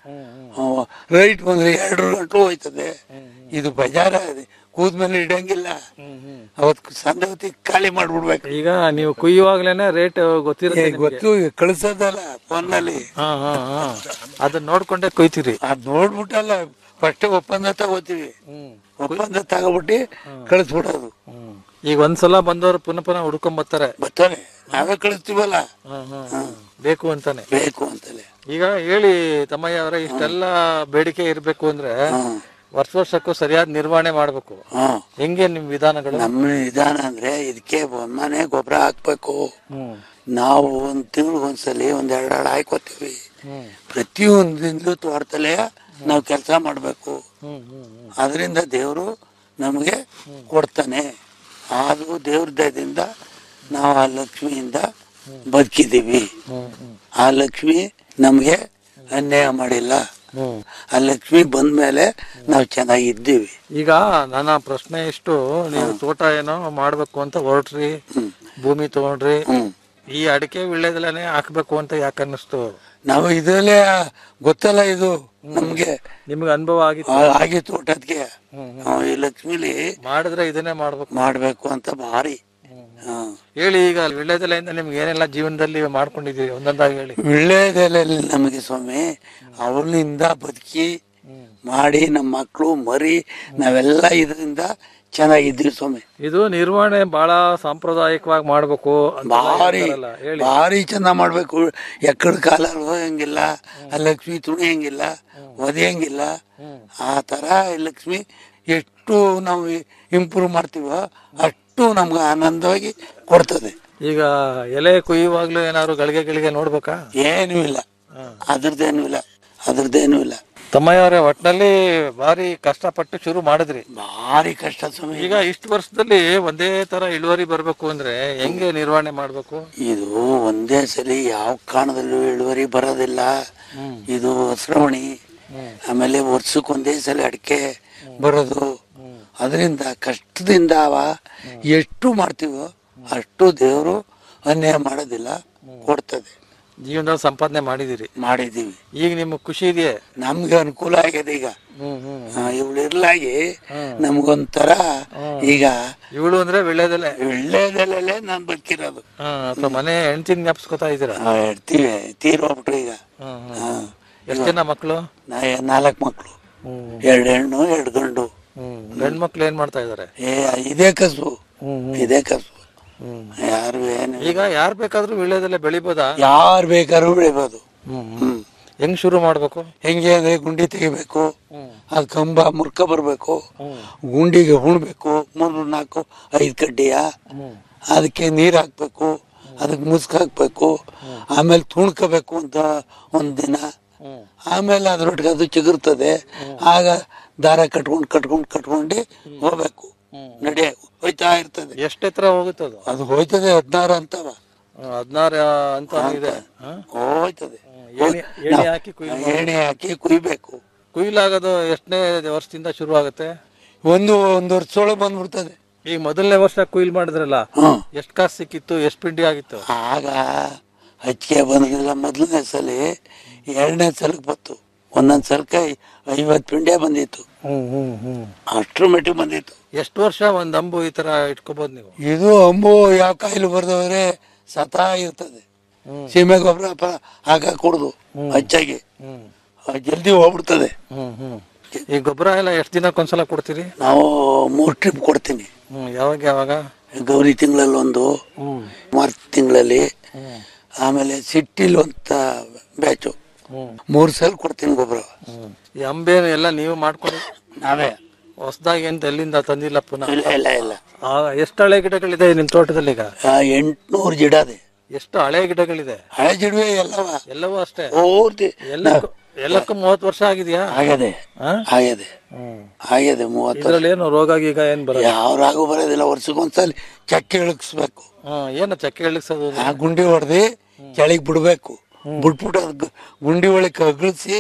ರೈಟ್ ಬಂದ್ರೆ ಎರಡು ಗಂಟು ಹೋಯ್ತದೆ ಇದು ಬಜಾರ ಕೂದ್ಮೇಲೆ ಇಡಂಗಿಲ್ಲ ಅವತ್ತು ಸಂಜೆ ಹೊತ್ತಿಗೆ ಖಾಲಿ ಮಾಡ್ಬಿಡ್ಬೇಕು ಈಗ ನೀವು ಕುಯ್ಯುವಾಗ್ಲೇನೆ ರೇಟ್ ಗೊತ್ತಿರುತ್ತೆ ಏ, ಗೊತ್ತು ಈಗ ಕಳ್ಸೋದಲ್ಲ ಫೋನಲ್ಲಿ ಹಾ ಹಾ ಹಾ ಅದನ್ನ ನೋಡ್ಕೊಂಡೆ ಕೊಯ್ತೀರಿ ಅದ್ ನೋಡ್ಬಿಟ್ಟಲ್ಲ ಫಸ್ಟ್ ಒಪ್ಪಂದ ತಗೋತೀವಿ ಒಪ್ಪಂದ ತಗೋಬಿಟ್ಟು ಕಳಿಸ್ಬಿಡೋದು ಈಗ ಒಂದ್ಸಲ ಬಂದವರು ಪುನಃ ಪುನಃ ಹುಡ್ಕೊಂಡ್ ಬರ್ತಾರೆ ಬರ್ತಾರೆ ನಾವೇ ಕಳಿಸ್ತೀವಲ್ಲ ಬೇಕು ಅಂತಾನೆ ಬೇಕು ಅಂತಲೇ ಈಗ ಹೇಳಿ ತಮ್ಮಯ್ಯ ಅವರೇ ಇಷ್ಟೆಲ್ಲ ಬೇಡಿಕೆ ಇರ್ಬೇಕು ಅಂದ್ರೆ ವರ್ಷ ವರ್ಷಕ್ಕೂ ಸರಿಯಾದ ನಿರ್ವಹಣೆ ಮಾಡ್ಬೇಕು ಹ್ಮ್ ಹೆಂಗೆ ನಿಮ್ ವಿಧಾನಗಳು ನಮ್ಮ ವಿಧಾನ ಅಂದ್ರೆ ಇದಕ್ಕೆ ಮನೆ ಗೊಬ್ಬರ ಹಾಕ್ಬೇಕು ನಾವು ಒಂದ್ ತಿಂಗ್ಳಿಗೆ ಒಂದ್ಸಲಿ ಒಂದ್ ಎರಡು ಹಾಳು ಹಾಕೋತೀವಿ ಪ್ರತಿಯೊಂದಿಂದಲೂ ತೋಟದಲ್ಲೇ ನಾವು ಕೆಲಸ ಮಾಡ್ಬೇಕು ಅದರಿಂದ ದೇವರು ನಮಗೆ ಕೊಡ್ತಾನೆ ಅದು ದೇವ್ರ ದಯದಿಂದ ನಾವು ಆ ಲಕ್ಷ್ಮಿಯಿಂದ ಬದುಕಿದ್ದೀವಿ ಆ ಲಕ್ಷ್ಮಿ ನಮಗೆ ಅನ್ಯಾಯ ಮಾಡಿಲ್ಲ ಆ ಲಕ್ಷ್ಮಿ ಬಂದ್ಮೇಲೆ ನಾವು ಚೆನ್ನಾಗಿದ್ದೀವಿ ಈಗ ನನ್ನ ಪ್ರಶ್ನೆ ಇಷ್ಟು ನೀವು ತೋಟ ಏನೋ ಮಾಡ್ಬೇಕು ಅಂತ ಹೊರಟ್ರಿ ಭೂಮಿ ತಗೊಂಡ್ರಿ ಈ ಅಡಿಕೆ ವಿಳ್ಯದಲ್ಲೇ ಹಾಕ್ಬೇಕು ಅಂತ ಯಾಕೆ ಅನ್ನಿಸ್ತು ನಾವು ಇದರಲ್ಲೇ ಗೊತ್ತಲ್ಲ ಇದು ನಮ್ಗೆ ನಿಮ್ಗೆ ಅನುಭವ ಆಗಿತ್ತು ಆ- ಆಗಿತ್ತು ಒಟ್ಟದ್ಗೆ ನಾವು ಈ ಲಕ್ಷ್ಮಿಲಿ ಮಾಡಿದ್ರೆ ಇದನ್ನೇ ಮಾಡ್ಬೇಕು ಮಾಡ್ಬೇಕು ಅಂತ ಭಾರಿ ಹಾ. ಹೇಳಿ ಈಗ ವಿಳ್ಯದೆಲೆಯಿಂದ ನಿಮ್ಗೆ ಏನೆಲ್ಲ ಜೀವನದಲ್ಲಿ ಮಾಡ್ಕೊಂಡಿದ್ದೀರಿ ಒಂದೊಂದಾಗಿ ಹೇಳಿ ವಿಳ್ಯದೆಲೆಯಲ್ಲಿ ನಮಗೆ ಸ್ವಾಮಿ ಅವಳಿಂದ ಬದುಕಿ ಮಾಡಿ ನಮ್ಮ ಮಕ್ಕಳು ಮರಿ ನಾವೆಲ್ಲ ಇದರಿಂದ ಚೆನ್ನಾಗಿದ್ದೀವಿ ಸ್ವಾಮಿ ಇದು ನಿರ್ವಹಣೆ ಬಹಳ ಸಾಂಪ್ರದಾಯಿಕವಾಗಿ ಮಾಡ್ಬೇಕು ಅಂತ ಭಾರಿ ಹೇಳ್ತಾರಲ್ಲ, ಹೇಳಿ ಭಾರಿ ಚಂದ ಮಾಡ್ಬೇಕು ಎಕ್ಕಡ ಕಾಲಲ್ಲಿ ಹೋಗಂಗಿಲ್ಲ ಆ ಲಕ್ಷ್ಮಿ ತುಣಿಯಂಗಿಲ್ಲ ಒದೆಯಂಗಿಲ್ಲ ಆ ತರ ಈ ಲಕ್ಷ್ಮಿ ಎಷ್ಟು ನಾವು ಇಂಪ್ರೂವ್ ಮಾಡ್ತೀವೋ ಅಷ್ಟು ನಮ್ಗೆ ಆನಂದವಾಗಿ ಕೊಡ್ತದೆ ಈಗ ಎಲೆ ಕುಯ್ಯುವಾಗ್ಲೂ ಏನಾದ್ರು ಗಳಿಗೆ ಗಳಿಗೆ ನೋಡ್ಬೇಕಾ ಏನೂ ಇಲ್ಲ ಅದ್ರದ್ದೇನೂ ಇಲ್ಲ ಅದ್ರದ್ದೇನೂ ಇಲ್ಲ ತಮ್ಮಯ್ಯ ಅವರೇ ಒಟ್ನಲ್ಲಿ ಭಾರಿ ಕಷ್ಟಪಟ್ಟು ಶುರು ಮಾಡಿದ್ರಿ ಭಾರಿ ಕಷ್ಟ ಸ್ವಾಮಿ ಈಗ ಇಷ್ಟು ವರ್ಷದಲ್ಲಿ ಒಂದೇ ತರ ಇಳುವರಿ ಬರ್ಬೇಕು ಅಂದ್ರೆ ಹೆಂಗೆ ನಿರ್ವಹಣೆ ಮಾಡ್ಬೇಕು ಇದು ಒಂದೇ ಸಲಿ ಯಾವ ಕಾರಣದಲ್ಲೂ ಇಳುವರಿ ಬರೋದಿಲ್ಲ ಇದು ಶ್ರವಣಿ ಆಮೇಲೆ ವರ್ಷಕ್ಕೆ ಒಂದೇ ಸಲ ಅಡಿಕೆ ಬರೋದು ಅದರಿಂದ ಕಷ್ಟದಿಂದ ಅವ ಎಷ್ಟು ಮಾಡ್ತೀವೋ ಅಷ್ಟು ದೇವರು ಅನ್ಯಾಯ ಮಾಡೋದಿಲ್ಲ ಕೊಡ್ತದೆ ಜೀವನದಲ್ಲಿ ಸಂಪಾದನೆ ಮಾಡಿದಿರಿ ಮಾಡಿದೀವಿ ಈಗ ನಿಮ್ಗೆ ಖುಷಿ ಇದೆಯೇ ನಮ್ಗೆ ಅನುಕೂಲ ಆಗಿದೆ ಈಗ ಇವಳು ಇರ್ಲಾಗಿ ನಮ್ಗೊಂಥರ ಈಗ ಇವಳು ಅಂದ್ರೆ ವಿಳ್ಯದೆಲೆ ಒಳ್ಳೇದಲ್ಲೇ ನಾನು ಬದುಕಿರೋದು ಅಥವಾ ಮನೆ ಹೆಂಡತಿನ ಜ್ಞಾಪಿಸ್ಕೊತಾ ಇದ್ದೀರಾ ಆ, ಇರ್ತೀವಿ ತೀರೋಗ್ಬಿಟ್ರು ಈಗ ಹಾ. ಎಷ್ಟು ಜನ ಮಕ್ಕಳು ನಾ- ನಾಲ್ಕು ಮಕ್ಕಳು ಎರಡು ಹೆಣ್ಣು ಎರಡು ಗಂಡು ಗಂಡ್ ಮಕ್ಳು ಏನ್ ಮಾಡ್ತಾ ಇದಾರೆ ಏ ಇದೇ ಕಸು ಇದೇ ಕಸು ಯಾರು ಏನು ಈಗ ಯಾರ್ ಬೇಕಾದ್ರೂ ವಿಳ್ಯದೆಲೆ ಬೆಳಿಬೋದಾ ಯಾರು ಬೇಕಾದ್ರೂ ಬೆಳಿಬೋದು ಹ್ಮ್ ಹೆಂಗ್ ಶುರು ಮಾಡ್ಬೇಕು ಹೆಂಗೆ ಅಂದ್ರೆ ಗುಂಡಿ ತೆಗಿಬೇಕು ಅದು ಕಂಬ ಮುರ್ಕ ಬರ್ಬೇಕು ಗುಂಡಿಗೆ ಉಣ್ಬೇಕು ಮೂರು ನಾಲ್ಕು ಐದು ಕಡ್ಡಿಯ ಅದಕ್ಕೆ ನೀರ್ ಹಾಕ್ಬೇಕು ಅದಕ್ಕೆ ಮುಸ್ಕ್ ಹಾಕ್ಬೇಕು ಆಮೇಲೆ ತುಣ್ಕೋಬೇಕು ಅಂತ ಒಂದ್ ದಿನ ಆಮೇಲೆ ಅದ್ರೊಟ್ಟಿಗೆ ಅದು ಚಿಗುರ್ತದೆ ಆಗ ದಾರ ಕಟ್ಕೊಂಡು ಕಟ್ಕೊಂಡು ಕಟ್ಕೊಂಡು ಹೋಗ್ಬೇಕು ನಡೆ ಹೋಯ್ತಾ ಇರ್ತದೆ ಎಷ್ಟ್ ಎತ್ತರ ಹೋಗುತ್ತೆ ಅದು ಅದು ಹೋಯ್ತದೆ ಹದಿನಾರು ಅಂತವ ಹದಿನಾರು ಅಂತ ಇದೆ ಹ? ಹೋಯ್ತದೆ ಏಣಿ ಏಣಿ ಹಾಕಿ ಕುಯ್ಲು ಎಣ್ಣೆ ಹಾಕಿ ಕುಯ್ಬೇಕು ಕುಯ್ಲಾಗೋದು ಎಷ್ಟನೇ ವರ್ಷದಿಂದ ಶುರು ಆಗುತ್ತೆ ಒಂದು ಒಂದು ವರ್ಷದೊಳಗೆ ಬಂದ್ಬಿಡ್ತದೆ ಈಗ ಮೊದಲನೇ ವರ್ಷ ಕುಯ್ಲ್ ಮಾಡಿದ್ರಲ್ಲ ಹ್ಮ್. ಎಷ್ಟ್ ಕಾಸು ಸಿಕ್ಕಿತ್ತು ಎಷ್ಟ್ ಪಿಂಡಿ ಆಗಿತ್ತು ಆಗ ಹಚ್ಚಿಗೆ ಬಂದಿಲ್ಲ ಮೊದಲನೇ ಸಲ ಎರಡನೇ ಸಲಕ್ಕೆ ಬಂತು ಒಂದೊಂದ್ ಸಲಕ್ಕೆ ಐವತ್ತು ಪಿಂಡೆ ಬಂದಿತ್ತು ಹ್ಮ್ ಹ್ಮ್ ಹ್ಮ್ ಅಷ್ಟ್ರ ಮಟ್ಟಿಗೆ ಬಂದಿತ್ತು ಎಷ್ಟು ವರ್ಷ ಒಂದ್ ಅಂಬು ಈ ತರ ಇಟ್ಕೋಬಹುದು ನೀವು ಇದು ಅಂಬು ಯಾವ ಕಾಯಿಲೆ ಬರ್ದವ್ರೆ ಸತಾ ಇರ್ತದೆ ಸೀಮೆ ಗೊಬ್ಬರ ಹಾಕ ಕುಡ್ದು ಹೆಚ್ಚಾಗಿ ಆ, ಜಲ್ದಿ ಹೋಗ್ಬಿಡ್ತದೆ ಹ್ಮ್ ಹ್ಮ್ ಈ ಗೊಬ್ಬರ ಎಲ್ಲ ಎಷ್ಟು ದಿನಕ್ಕೊಂದ್ಸಲ ಕೊಡ್ತೀರಿ ನಾವು ಮೂರ್ ಟ್ರಿಪ್ ಕೊಡ್ತೀನಿ ಹ್ಮ್ ಯಾವಾಗ ಯಾವಾಗ ಗೌರಿ ತಿಂಗಳಲ್ಲಿ ಒಂದು ಹ್ಮ್ ಮಾರ್ಚ್ ತಿಂಗಳಲ್ಲಿ ಆಮೇಲೆ ಸಿಟ್ಟಿಲ್ ಅಂತ ಬ್ಯಾಚು ಹ್ಮ್ ಮೂರ್ ಸಲ ಕೊಡ್ತೀನಿ ಗೊಬ್ಬರ ಹ್ಮ್ ಈ ಅಂಬೆ ಎಲ್ಲ ನೀವು ಮಾಡ್ಕೊಂಡು ನಾವೇ ಹೊಸದಾಗಿ ಅಂತ ಎಲ್ಲಿಂದ ತಂದಿಲ್ಲ ಪುನಃ ಇಲ್ಲ ಇಲ್ಲ ಇಲ್ಲ ಆ, ಎಷ್ಟು ಹಳೆ ಗಿಡಗಳಿದೆ ನಿಮ್ ತೋಟದಲ್ಲಿ ಈಗ ಆ, ಎಂಟ್ನೂರು ಗಿಡ ಇದೆ ಎಷ್ಟು ಹಳೆ ಗಿಡಗಳಿದೆ ಹಳೆ ಜಿಡುವೆ ಎಲ್ಲವ ಎಲ್ಲವೂ ಅಷ್ಟೇ ಪೂರ್ತಿ ಎಲ್ಲಕ್ಕೂ ಎಲ್ಲಕ್ಕೂ ಮೂವತ್ತು ವರ್ಷ ಆಗಿದೆಯಾ ಆಗ್ಯದೆ ಹಾ? ಆಗ್ಯದೆ ಹ್ಮ್ ಆಗ್ಯದೆ ಮೂವತ್ತು ಇದ್ರಲ್ಲಿ ಏನು ರೋಗ ಗೀಗ ಏನ್ ಬರಲ್ಲ ಯಾವ ರಾಗು ಬರೋದಿಲ್ಲ ವರ್ಷಕ್ಕೊಂದ್ಸಲ ಚಕ್ಕೆ ಇಳಿಸ್ಬೇಕು ಹ್ಮ್ ಏನು ಚಕ್ಕೆ ಇಳಿಸೋದು ಆ ಗುಂಡಿ ಹೊಡೆದು ಕೆಳಗೆ ಬಿಡ್ಬೇಕು ಬಿಟ್ಬಿಟ್ಟು ಅದ್ ಗು- ಗುಂಡಿ ಒಳಗೆ ಅಗಳಿಸಿ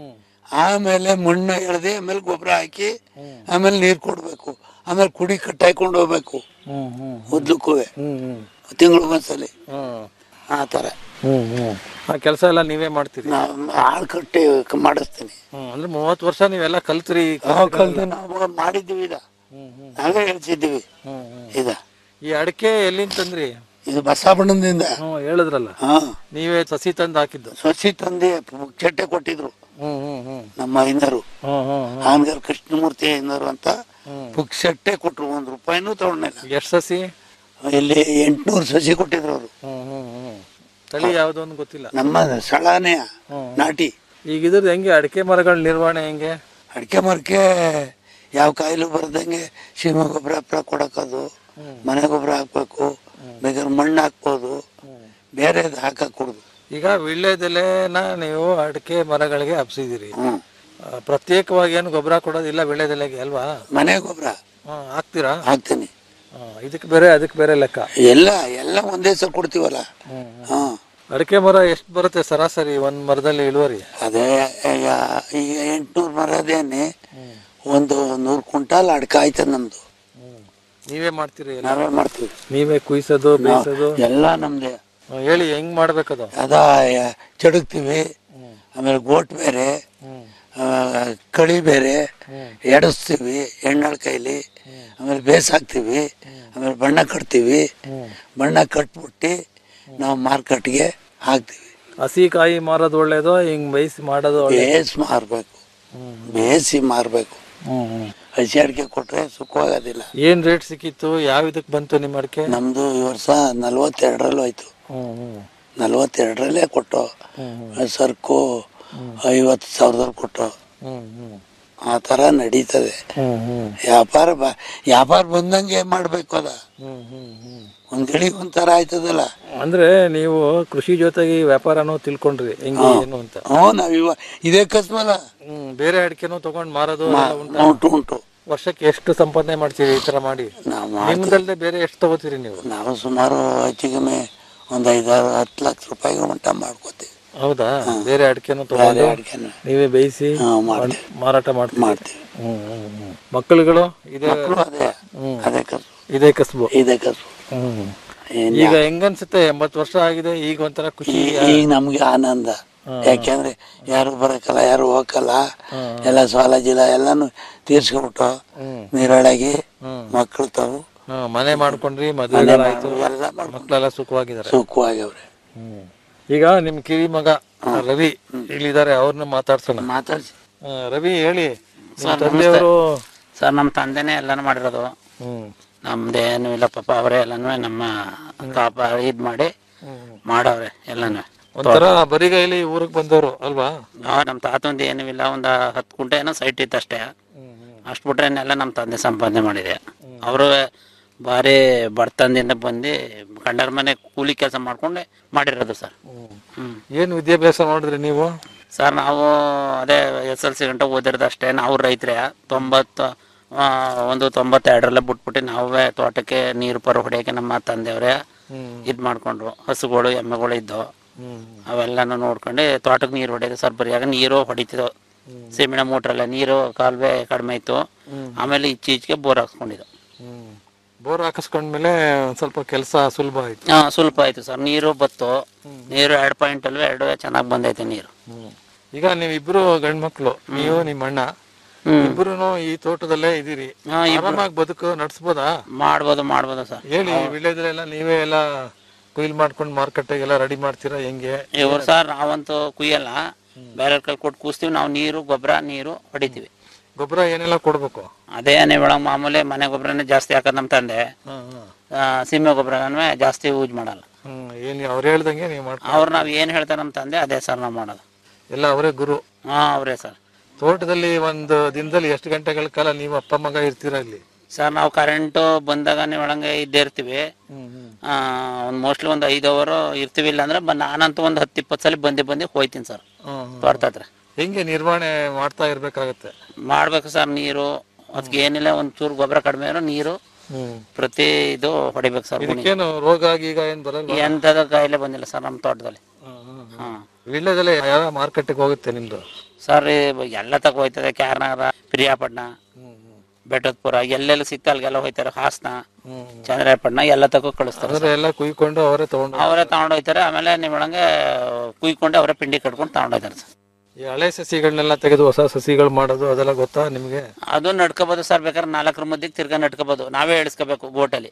ಆಮೇಲೆ ಮಣ್ಣು ಎಳ್ದು ಆಮೇಲೆ ಗೊಬ್ಬರ ಹಾಕಿ ಆಮೇಲೆ ನೀರ್ ಕೊಡ್ಬೇಕು ಆಮೇಲೆ ಕುಡಿ ಕಟ್ಟಾಯ್ಕೊಂಡು ಹೋಗ್ಬೇಕು ಹ್ಮ್ ಹ್ಮ್ ಉದ್ಲಕ್ಕೂ ಹ್ಮ್ ಹ್ಮ್ ತಿಂಗಳಿಗೊಂದ್ಸಲಿ ಹ್ಮ್ ಆ ತರ ಹ್ಮ್ ಹ್ಮ್ ಆ ಕೆಲಸ ಎಲ್ಲ ನೀವೇ ಮಾಡ್ತೀರಿ ನಾವು ಆಳ್ ಕಟ್ಟಿ ಕ- ಮಾಡಿಸ್ತೀನಿ ಹ್ಮ್ ಅಂದ್ರೆ ಮೂವತ್ತು ವರ್ಷ ನೀವೆಲ್ಲ ಕಲ್ತ್ರಿ ನಾವು ಕಲ್ತು ನಾವು ಮಾಡಿದ್ದೀವಿ ಇದ ನಾವೇ ಹೇಳ್ಸಿದ್ದೀವಿ ಹ್ಮ್ ಹ್ಮ್ ಇದ ಈ ಅಡಿಕೆ ಎಲ್ಲಿಂದ ತಂದ್ರಿ ಇದು ಬಸವಣ್ಣದಿಂದ ಹ್ಮ್ ಹೇಳಿದ್ರಲ್ಲ ಹಾ ನೀವೇ ಸಸಿ ತಂದು ಹಾಕಿದ್ದು ಸಸಿ ತಂದೆ ಚಟ್ಟೆ ಕೊಟ್ಟಿದ್ರು ಹ್ಮ್ ಹ್ಮ್ ಹ್ಮ್ ನಮ್ಮ ಐನರು ಹ್ಮ್ ಹ್ಮ್ ಹ್ಮ್ ಆಮ್ಗಾರ್ ಕೃಷ್ಣಮೂರ್ತಿ ಐನರು ಅಂತ ಪುಕ್ಷಟ್ಟೆ ಕೊಟ್ರು ಒಂದ್ ರೂಪಾಯಿನೂ ತಗೊಂಡಿಲ್ಲ ಎಷ್ಟು ಸಸಿ ಇಲ್ಲಿ ಎಂಟ್ನೂರು ಸಸಿ ಕೊಟ್ಟಿದ್ರು ಅವರು ಹ್ಮ್ ಹ್ಮ್ ಹ್ಮ್ ತಳಿ ಯಾವ್ದು ಅಂತ ಗೊತ್ತಿಲ್ಲ ನಮ್ಮ ಸಳಾನೆ ನಾಟಿ ಈಗ ಇದ್ರದ್ದು ಹೆಂಗೆ ಅಡಿಕೆ ಮರಗಳ ನಿರ್ವಹಣೆ ಹೆಂಗೆ ಅಡಿಕೆ ಮರಕ್ಕೆ ಯಾವ ಕಾಯಿಲೆ ಬರ್ದಂಗೆ ಸೀಮೆ ಗೊಬ್ಬರ ಹಪ್ಪಳ ಕೊಡಕೋದು ಮನೆ ಗೊಬ್ಬರ ಹಾಕ್ಬೇಕು ಬೇಕಾದ್ರೆ ಮಣ್ಣು ಹಾಕ್ಬೋದು ಬೇರೆದು ಹಾಕಕ್ ಕೊಡುದು ಈಗ ವೀಳ್ಯದೆಲೆನ ನೀವು ಅಡಿಕೆ ಮರಗಳಿಗೆ ಹಬ್ಸಿದಿರಿ ಹ್ಮ್ ಆ, ಪ್ರತ್ಯೇಕವಾಗಿ ಏನು ಗೊಬ್ಬರ ಕೊಡೋದಿಲ್ಲ ವೀಳ್ಯದೆಲೆಗೆ ಅಲ್ವಾ ಮನೆ ಗೊಬ್ಬರ ಹ್ಮ್, ಹಾಕ್ತೀರಾ ಹಾಕ್ತೀನಿ ಆ, ಇದಕ್ಕೆ ಬೇರೆ ಅದಕ್ಕೆ ಬೇರೆ ಲೆಕ್ಕ ಎಲ್ಲ ಎಲ್ಲ ಒಂದೇ ಸಲ ಕೊಡ್ತೀವಲ್ಲ ಹಾ ಅಡಿಕೆ ಮರ ಎಷ್ಟು ಬರುತ್ತೆ ಸರಾಸರಿ ಒಂದ್ ಮರದಲ್ಲಿ ಇಳುವರಿ ಅದೇ ಈಗ ಈಗ ಎಂಟ್ನೂರು ಮರದೇನೆ ಒಂದು ನೂರು ಕ್ವಿಂಟಾಲ್ ಅಡ್ಕೆ ಆಯ್ತದ ನಮ್ದು ನೀವೇ ಮಾಡ್ತೀರಿ ಎಲ್ಲ? ನಾವೇ ಮಾಡ್ತೀವಿ ನೀವೇ ಕುಯ್ಸೋದು ಬೇಯಿಸೋದು ಎಲ್ಲ ನಮ್ದೇ ಆ, ಹೇಳಿ ಹೆಂಗ್ ಮಾಡ್ಬೇಕದು ಅದ ಯ- ಚಡುಕ್ತೀವಿ ಆಮೇಲೆ ಗೋಟ್ ಬೇರೆ ಆ, ಕಳಿ ಬೇರೆ ಎಡಸ್ತೀವಿ ಎಣ್ಣಾಳ್ ಕೈಲಿ ಆಮೇಲೆ ಬೇಸ್ ಹಾಕ್ತೀವಿ ಆಮೇಲೆ ಬಣ್ಣ ಕಟ್ತೀವಿ ಬಣ್ಣ ಕಟ್ಬಿಟ್ಟು ನಾವು ಮಾರ್ಕೆಟ್ಗೆ ಹಾಕ್ತೀವಿ ಹಸಿ ಕಾಯಿ ಮಾರೋದು ಒಳ್ಳೇದು ಹಿಂಗ್ ಬೇಯಿಸಿ ಮಾಡೋದು ಒಳ್ಳೇದು ಬೇಸ್ ಮಾರ್ಬೇಕು ಬೇಯಿಸಿ ಮಾರ್ಬೇಕು ಹಸಿ ಅಡಿಕೆ ಕೊಟ್ರೆ ಸುಖವಾಗೋದಿಲ್ಲ ಏನ್ ರೇಟ್ ಸಿಕ್ಕಿತ್ತು ಯಾವ ಇದಕ್ ಬಂತು ನಿಮ್ಮ ಅಡಿಕೆ ನಮ್ದು ಈ ವರ್ಷ ನಲ್ವತ್ತೆರಡರಲ್ಲೂ ಆಯ್ತು ಹ್ಮ್ ಹ್ಮ್ ನಲ್ವತ್ತೆರಡರಲ್ಲೇ ಕೊಟ್ಟು ಸರ್ಕು ಐವತ್ತು ಸಾವಿರದಲ್ಲಿ ಕೊಟ್ಟು ಹ್ಮ್ ಹ್ಮ್ ಆ ತರ ನಡೀತದೆ ಹ್ಮ್ ಹ್ಮ್ ವ್ಯಾಪಾರ ಬ ವ್ಯಾಪಾರ ಬಂದಂಗೆ ಮಾಡ್ಬೇಕು ಅದ ಹ್ಮ್ ಹ್ಮ್ ಹ್ಮ್ ಒಂದ್ ಗಳಿಗೆ ಒಂಥರ ಆಯ್ತದಲ್ಲ ಅಂದ್ರೆ ನೀವು ಕೃಷಿ ಜೊತೆಗೆ ಈ ವ್ಯಾಪಾರನೂ ತಿಳ್ಕೊಂಡ್ರಿ ಹೆಂಗೆ ಏನು ಅಂತ ಹ್ಞೂ ನಾವ್ ಇವ ಇದೇ ಕಸ್ಮಲ್ಲ ಹ್ಮ್ ಬೇರೆ ಅಡಿಕೆನೂ ತಗೊಂಡ್ ಮಾರೋದು ಮಾ- ಎಲ್ಲ ಉಂಟಾ? ಉಂಟು ಉಂಟು ವರ್ಷಕ್ಕೆ ಎಷ್ಟು ಸಂಪಾದನೆ ಮಾಡ್ತೀರಿ ಈ ತರ ಮಾಡಿ ನಾವು ಮಾಡ್ತೀವಿ. ನಿಮ್ದಲ್ದೆ ಬೇರೆ ಎಷ್ಟು ತಗೋತೀರಿ ನೀವು ನಾವು ಸುಮಾರು ಹೆಚ್ಚು ಕಮ್ಮಿ ಒಂದ್ ಐದಾರು ಹತ್ತು ಲಕ್ಷ ರೂಪಾಯಿಗೆ ಮಟ್ಟ ಮಾಡ್ಕೋತೀವಿ ಹೌದಾ ಬೇರೆ ಅಡಿಕೆನೂ ತಗೊಂಡು ಅಡಿಕೆನ ನೀವೇ ಬೇಯಿಸಿ ಹಾ, ಮಾಡ್ತೀವಿ. ಮಾರಾಟ ಮಾಡ್ತೀವಿ ಮಾಡ್ತೀವಿ ಹ್ಮ್ ಹ್ಮ್ ಹ್ಮ್ ಮಕ್ಕಳುಗಳು ಇದೇ ಮಕ್ಕಳು ಅದೇ ಹ್ಮ್ ಅದೇ ಕಸು ಇದೇ ಕಸಬು ಇದೇ ಕಸು ಹ್ಮ್ ಏನ್ ಈಗ ಹೆಂಗನ್ಸುತ್ತೆ ಎಂಬತ್ ವರ್ಷ ಆಗಿದೆ ಈಗ ಒಂಥರ ಖುಷಿ ಈ- ಈಗ ನಮ್ಗೆ ಆನಂದ ಯಾಕೆಂದ್ರೆ ಯಾರು ಬರಕಲ್ಲ ಯಾರು ಹೋಗಲ್ಲ ಎಲ್ಲ ಸಾಲ ಜಿಲ ಎಲ್ಲಾನು ತೀರ್ಸ್ಕೊಬಿಟ್ಟು ನೀರೊಳಗೆ ಮಕ್ಕಳು ತಾವು ಹ್ಮ್, ಮನೆ ಮಾಡ್ಕೊಂಡ್ರಿ ಮದುವೆಗಳಾಯ್ತು ಎಲ್ಲ ಮಾಡ್ಕೊಂಡು ಮಕ್ಕಳೆಲ್ಲ ಸುಖವಾಗಿದ್ದಾರೆ ಸುಖವಾಗವ್ರೆ ಹ್ಮ್. ಈಗ ನಿಮ್ ಕಿರಿ ಮಗ ರವಿ ಇಲ್ಲಿದ್ದಾರೆ ಅವ್ರನ್ನ ಮಾತಾಡ್ಸೋಣ ಮಾತಾಡ್ಸಿ ಆ, ರವಿ ಹೇಳಿ ನಿಮ್ ಸರ್, ತಂದೆಯವರು ಸರ್ ನಮ್ಮ ತಂದೆನೇ ಎಲ್ಲಾನು ಮಾಡಿರೋದು ಹ್ಮ್ ನಮ್ದೇನು ಇಲ್ಲ ಪಾಪ ಅವರೇ ಎಲ್ಲಾನು ನಮ್ಮ ಕಾಪ ಇದ್ ಮಾಡಿ ಮಾಡವ್ರೆ ಎಲ್ಲಾನು ಒಂಥರ ಬರಿಗೈಲಿ ಊರಿಗೆ ಬಂದವರು ಅಲ್ವಾ ಆ, ನಮ್ಮ ತಾತಂದು ಏನೂ ಇಲ್ಲ ಒಂದು ಹತ್ತು ಗುಂಟೆ ಏನೋ ಸೈಟ್ ಇತ್ತು ಅಷ್ಟೇ ಅಷ್ಟು ಬಿಟ್ರೆ ಎಲ್ಲ ನಮ್ಮ ತಂದೆ ಸಂಪಾದನೆ ಮಾಡಿದೆ ಅವರು ಭಾರಿ ಬಡತನದಿಂದ ಬಂದು ಗಂಡರ ಮನೆ ಕೂಲಿ ಕೆಲಸ ಮಾಡ್ಕೊಂಡು ಮಾಡಿರೋದು ಸರ್ ಹ್ಮ್ ಏನ್ ವಿದ್ಯಾಭ್ಯಾಸ ಮಾಡಿದ್ರಿ ನೀವು ಸರ್ ನಾವು ಅದೇ ಎಸ್ ಎಲ್ ಸಿ ಗಂಟೆ ಓದಿರೋದು ಅಷ್ಟೇ ನಾವು ರೈತರೇ ತೊಂಬತ್ತು ಆ, ಒಂದು ತೊಂಬತ್ತೆರಡರಲ್ಲೇ ಬಿಟ್ಬಿಟ್ಟು ನಾವೇ ತೋಟಕ್ಕೆ ನೀರು ಪರ ಹೊಡೆಯೋಕೆ ನಮ್ಮ ತಂದೆಯವರೇ ಇದು ಮಾಡ್ಕೊಂಡ್ರು ಹಸುಗಳು ಎಮ್ಮೆಗಳು ಇದ್ದವು ಅವೆಲ್ಲನೂ ನೋಡ್ಕೊಂಡು ತೋಟಕ್ಕೆ ನೀರು ಹೊಡೆಯೋದು ಸರ್ ಬರಿಯಾಗ ನೀರು ಹೊಡಿತಿದ್ದವು ಸೀಮೆಣ್ಣೆ ಮೋಟ್ರಲ್ಲ ನೀರು ಕಾಲುವೆ ಕಡಿಮೆ ಇತ್ತು ಆಮೇಲೆ ಈಚೀಚೆಗೆ ಬೋರ್ ಹಾಕ್ಸ್ಕೊಂಡಿದ್ದು ಬೋರ್ ಹಾಕಿಸ್ಕೊಂಡ್ಮೇಲೆ ಒಂದ್ ಸ್ವಲ್ಪ ಕೆಲಸ ಸುಲಭ ಆಯ್ತು ಹಾ ಸ್ವಲ್ಪ ಆಯ್ತು ಸರ್ ನೀರು ಬತ್ತು ನೀರು ಎರಡು ಪಾಯಿಂಟ್ ಅಲ್ವೇ ಎರಡು ಚೆನ್ನಾಗಿ ಬಂದೈತೆ ನೀರು ಈಗ ನೀವಿಬ್ರು ಗಂಡ್ ಮಕ್ಳು ನೀವು ನಿಮ್ಮ ಅಣ್ಣ ಇಬ್ರು ಈ ತೋಟದಲ್ಲೇ ಇದೀರಿ ಹಾ, ಇಬ್ರು. ಆರಾಮಾಗಿ ಬದುಕು ನಡ್ಸ್ಬೋದಾ ಮಾಡ್ಬೋದು ಮಾಡ್ಬೋದು ಸರ್ ಹೇಳಿ ವಿಳ್ಯದಲ್ಲೆಲ್ಲ ನೀವೇ ಎಲ್ಲ ಕೊಯ್ಲ್ ಮಾಡ್ಕೊಂಡು ಮಾರ್ಕೆಟ್ಗೆಲ್ಲ ರೆಡಿ ಮಾಡ್ತೀರಾ ಹೆಂಗೆ ಇವ್ರು ಸರ್ ನಾವಂತೂ ಕುಯ್ಯಲ್ಲ ಬೇರೆ ಕೈ ಕೊಟ್ಟು ಕೂಸ್ತೀವಿ ನಾವು ನೀರು ಗೊಬ್ಬರ ನೀರು ಹೊಡಿತೀವಿ ಗೊಬ್ಬರ ಏನೆಲ್ಲ ಕೊಡ್ಬೇಕು ಅದೇ ಒಳಗೆ ಮಾಮೂಲಿ ಮನೆ ಗೊಬ್ಬರನೇ ಜಾಸ್ತಿ ಹಾಕೋದು ನಮ್ಮ ತಂದೆ ಆ, ಸೀಮೆ ಗೊಬ್ಬರನೇ ಜಾಸ್ತಿ ಯೂಸ್ ಮಾಡಲ್ಲ ಹ್ಮ್ ಏನ್ ಅವ್ರು ಹೇಳ್ದಂಗೆ ನೀವು ಮಾಡ್ಕೊ ಅವ್ರು ನಾವು ಏನು ಹೇಳ್ತಾರೆ ನಮ್ಮ ತಂದೆ ಅದೇ ಸರ್ ನಾವು ಮಾಡೋದು ಎಲ್ಲ ಅವರೇ ಗುರು ಹಾ ಅವರೇ ಸರ್ ತೋಟದಲ್ಲಿ ಒಂದು ದಿನದಲ್ಲಿ ಎಷ್ಟು ಗಂಟೆಗಳ ಕಾಲ ನೀವು ಅಪ್ಪ ಮಗ ಇರ್ತೀರಾ ಇಲ್ಲಿ ಸರ್ ನಾವು ಕರೆಂಟು ಬಂದಾಗ ಒಳಗೆ ಇದ್ದೇ ಇರ್ತೀವಿ ಒಂದು ಮೋಸ್ಟ್ಲಿ ಒಂದು ಐದು ಅವರ್ ಇರ್ತೀವಿ ಇಲ್ಲ ಅಂದ್ರೆ ಬ- ನಾನಂತೂ ಒಂದು ಹತ್ತು ಇಪ್ಪತ್ತು ಸಲ ಬಂದು ಬಂದು ಹೋಯ್ತೀನಿ ಸರ್ ತೋಟದ ಹತ್ರ ಹೆಂಗೆ ನಿರ್ವಹಣೆ ಮಾಡ್ತಾ ಇರ್ಬೇಕಾಗತ್ತೆ ಮಾಡ್ಬೇಕು ಸರ್ ನೀರು ಅದಕ್ಕೆ ಏನಿಲ್ಲ ಒಂದು ಚೂರು ಗೊಬ್ಬರ ಕಡಿಮೆ ಇರೋ ನೀರು ಪ್ರತಿ ಇದು ಹೊಡಿಬೇಕು ಸರ್ ಗುಣಿ. ಇದಕ್ಕೇನು ರೋಗ ಗೀಗ ಏನ್ ಬರಲ್ಲ ಎಂಥದ್ದು ಕಾಯಿಲೆ ಬಂದಿಲ್ಲ ಸರ್ ನಮ್ಮ ತೋಟದಲ್ಲಿ ಹಾಂ ವಿಳ್ಯದಲ್ಲೇ ಯಾವ ಮಾರ್ಕೆಟ್ಗೆ ಹೋಗುತ್ತೆ ನಿಮ್ದು ಸರ್ ಈ ಎಲ್ಲ ತಗ ಹೋಯ್ತದೆ ಕ್ಯಾರ್ನಗರ ಪ್ರಿಯಾಪಟ್ಟಣ ಬೆಟ್ಟದಪುರ ಎಲ್ಲೆಲ್ಲ ಸಿಕ್ತ ಅಲ್ಲಿಗೆಲ್ಲ ಹೋಯ್ತಾರೆ ಹಾಸನ ಚಂದ್ರಾಯಪಟ್ಟಣ ಎಲ್ಲ ತಗೋ ಕಳಿಸ್ತಾರೆ ಅಂದ್ರೆ ಎಲ್ಲ ಕುಯ್ಕೊಂಡು ಅವರೇ ತಗೊಂಡು ಅವರೇ ತಗೊಂಡು ಹೋಯ್ತಾರೆ ಆಮೇಲೆ ನಿಮ್ಮೊಳಗೆ ಕುಯ್ಕೊಂಡು ಅವರೇ ಪಿಂಡಿ ಕಟ್ಕೊಂಡು ತಗೊಂಡು ಹೋಯ್ತಾರೆ ಸರ್ ಈ ಹಳೆ ಸಸಿಗಳನ್ನೆಲ್ಲ ತೆಗೆದು ಹೊಸ ಸಸಿಗಳು ಮಾಡೋದು ಅದೆಲ್ಲ ಗೊತ್ತಾ ನಿಮ್ಗೆ ಅದು ನಡ್ಕೋಬೋದು ಸರ್ ಬೇಕಾದ್ರೆ ನಾಲ್ಕರ ಮಧ್ಯಕ್ಕೆ ತಿರ್ಗಾ ನಡ್ಕೋಬೋದು ನಾವೇ ಎಳಿಸ್ಕೋಬೇಕು ಗೋಟಲ್ಲಿ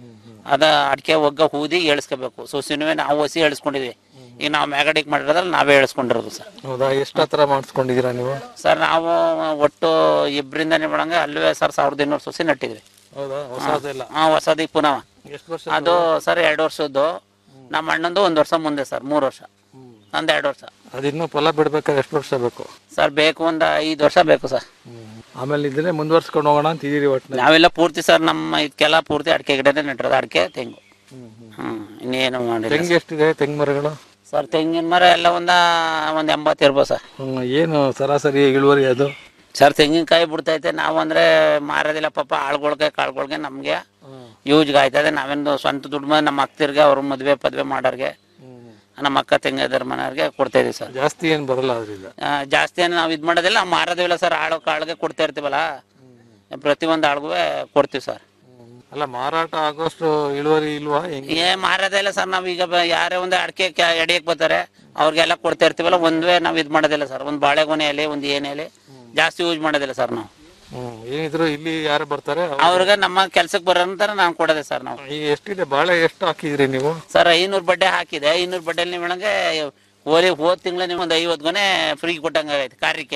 ಅದ ಅಡಿಕೆ ಒಗ್ಗ ಹೂದಿ ಎಳಿಸ್ಕೋಬೇಕು ಸೊಸಿನೂ ನಾವು ಹೊಸಿ ಎಳಿಸ್ಕೊಂಡಿದ್ವಿ ಈಗ ನಾವು ಮ್ಯಾಗಡಿಗೆ ಮಾಡಿರೋದ್ರಲ್ಲಿ ನಾವೇ ಎಳಿಸ್ಕೊಂಡಿರೋದು ಸರ್ ಹೌದಾ ಎಷ್ಟು ಹತ್ರ ಮಾಡಿಸ್ಕೊಂಡಿದೀರಾ ನೀವು ಸರ್ ನಾವು ಒಟ್ಟು ಇಬ್ಬರಿಂದ ನಿಮ್ಮೊಳಗೆ ಅಲ್ಲವೇ ಸರ್ ಸಾವಿರದ ಇನ್ನೂರು ಸೊಸಿ ನಟ್ಟಿದ್ವಿ ಹೌದಾ ಹೊಸದೆಲ್ಲ ಹಾ ಹೊಸದಿ ಪುನಃ ಎಷ್ಟು ವರ್ಷ ಅದು ಸರ್ ಎರಡು ವರ್ಷದ್ದು ನಮ್ಮ ಅಣ್ಣಂದು ಒಂದು ವರ್ಷ ಮುಂದೆ ಸರ್ ಮೂರು ವರ್ಷ ನಂದು ಎರಡು ವರ್ಷ ಅದಿನ್ನೂ ಫಲ ಬಿಡ್ಬೇಕಾದ್ರೆ ಎಷ್ಟು ವರ್ಷ ಬೇಕು ಸರ್ ಬೇಕು ಒಂದು ಐದು ವರ್ಷ ಬೇಕು ಸರ್ ಆಮೇಲೆ ಇದನ್ನೇ ಮುಂದುವರ್ಸ್ಕೊಂಡು ಹೋಗೋಣ ಅಂತ ಇದೀರಿ ಒಟ್ಟಿನಲ್ಲಿ ನಾವೆಲ್ಲ ಪೂರ್ತಿ ಸರ್ ನಮ್ಮ ಇದಕ್ಕೆಲ್ಲ ಪೂರ್ತಿ ಅಡಿಕೆ ಗಿಡನೇ ನೆಟ್ಟಿರೋದು ಅಡಿಕೆ ತೆಂಗು ಹ್ಮ್ ಇನ್ನೇನು ಮಾಡಿಲ್ಲ ತೆಂಗು ಎಷ್ಟಿದೆ ತೆಂಗು ಮರಗಳು ಸರ್ ತೆಂಗಿನ ಮರ ಎಲ್ಲ ಒಂದ ಒಂದ್ ಎಂಬತ್ತು ಇರ್ಬೋದು ಸರ್ ಹ್ಮ್, ಏನು ಸರಾಸರಿ ಇಳುವರಿ ಅದು ಸರ್ ತೆಂಗಿನಕಾಯಿ ಬಿಡ್ತೈತೆ ನಾವು ಅಂದ್ರೆ ಮಾರೋದಿಲ್ಲ ಪಾಪ ಆಳ್ಗಳ್ಗೆ ಕಾಳ್ಗಳ್ಗೆ ನಮ್ಗೆ ಯೂಜ್ಗೆ ಆಯ್ತದೆ ನಾವೇನು ಸ್ವಂತ ದುಡ್ಡು ಮಾಡಿ ನಮ್ಮ ಅಕ್ತಿರ್ಗೆ ಅವ್ರ ಮದ್ವೆ ಪದ್ವೆ ಮಾಡೋರ್ಗೆ ನಮ್ಮ ಅಕ್ಕ ತಂಗಿಯದ್ರ ಮನೆಯವ್ರಿಗೆ ಕೊಡ್ತಾ ಇದೀವಿ ಸರ್ ಜಾಸ್ತಿ ಏನು ಬರಲ್ಲ ಅದರಿಂದ ಆ, ಜಾಸ್ತಿ ಏನು ನಾವು ಇದು ಮಾಡೋದಿಲ್ಲ ನಾವು ಮಾರೋದಿಲ್ಲ ಸರ್ ಆಳು ಕಾಳ್ಗೆ ಕೊಡ್ತಾ ಇರ್ತೀವಲ್ಲ ಪ್ರತಿಯೊಂದು ಆಳ್ಗೂ ಕೊಡ್ತೀವಿ ಸರ್ ಅಲ್ಲ ಮಾರಾಟ ಆಗೋಷ್ಟು ಇಳುವರಿ ಇಲ್ವಾ ಹೆಂಗೆ ಏ ಮಾರೋದೇ ಇಲ್ಲ ಸರ್ ನಾವ್ ಈಗ ಬ- ಯಾರೇ ಒಂದು ಅಡಿಕೆ ಎಡಿಯಕ್ ಬರ್ತಾರೆ ಅವ್ರಿಗೆಲ್ಲ ಕೊಡ್ತಾ ಇರ್ತೀವಲ್ಲ ಒಂದ್ವೇ ನಾವ್ ಇದ್ ಮಾಡೋದಿಲ್ಲ ಸರ್ ಒಂದ್ ಬಾಳೆಗೊನೆ ಎಲೆ ಒಂದ್ ಏನ್ ಎಲೆ ಜಾಸ್ತಿ ಯೂಸ್ ಮಾಡೋದಿಲ್ಲ ಸರ್ ನಾವು ಹ್ಮ್ ಏನಿದ್ರು ಇಲ್ಲಿ ಯಾರು ಬರ್ತಾರೆ ಅವ್ರು- ಅವ್ರಿಗೆ ನಮ್ಮ ಕೆಲ್ಸಕ್ಕೆ ಬರೋಂತರ ನಾವು ಕೊಡೋದೆ ಸರ್ ನಾವು ಈಗ ಎಷ್ಟಿದೆ ಬಾಳೆ ಎಷ್ಟು ಹಾಕಿದ್ರಿ ನೀವು ಸರ್ ಐನೂರು ಬಡ್ಡೆ ಹಾಕಿದೆ ಐನೂರು ಬಡ್ಡೆಲಿ ನಿಮ್ಮಂಗೆ ಹೋಲಿ ಹೋದ್ ತಿಂಗಳ ನೀವು ಒಂದು ಐವತ್ತು ಗೊನೆ ಫ್ರೀ ಕೊಟ್ಟಂಗೆ ಆಗೈತೆ ಕಾರ್ಯಕ್ಕೆ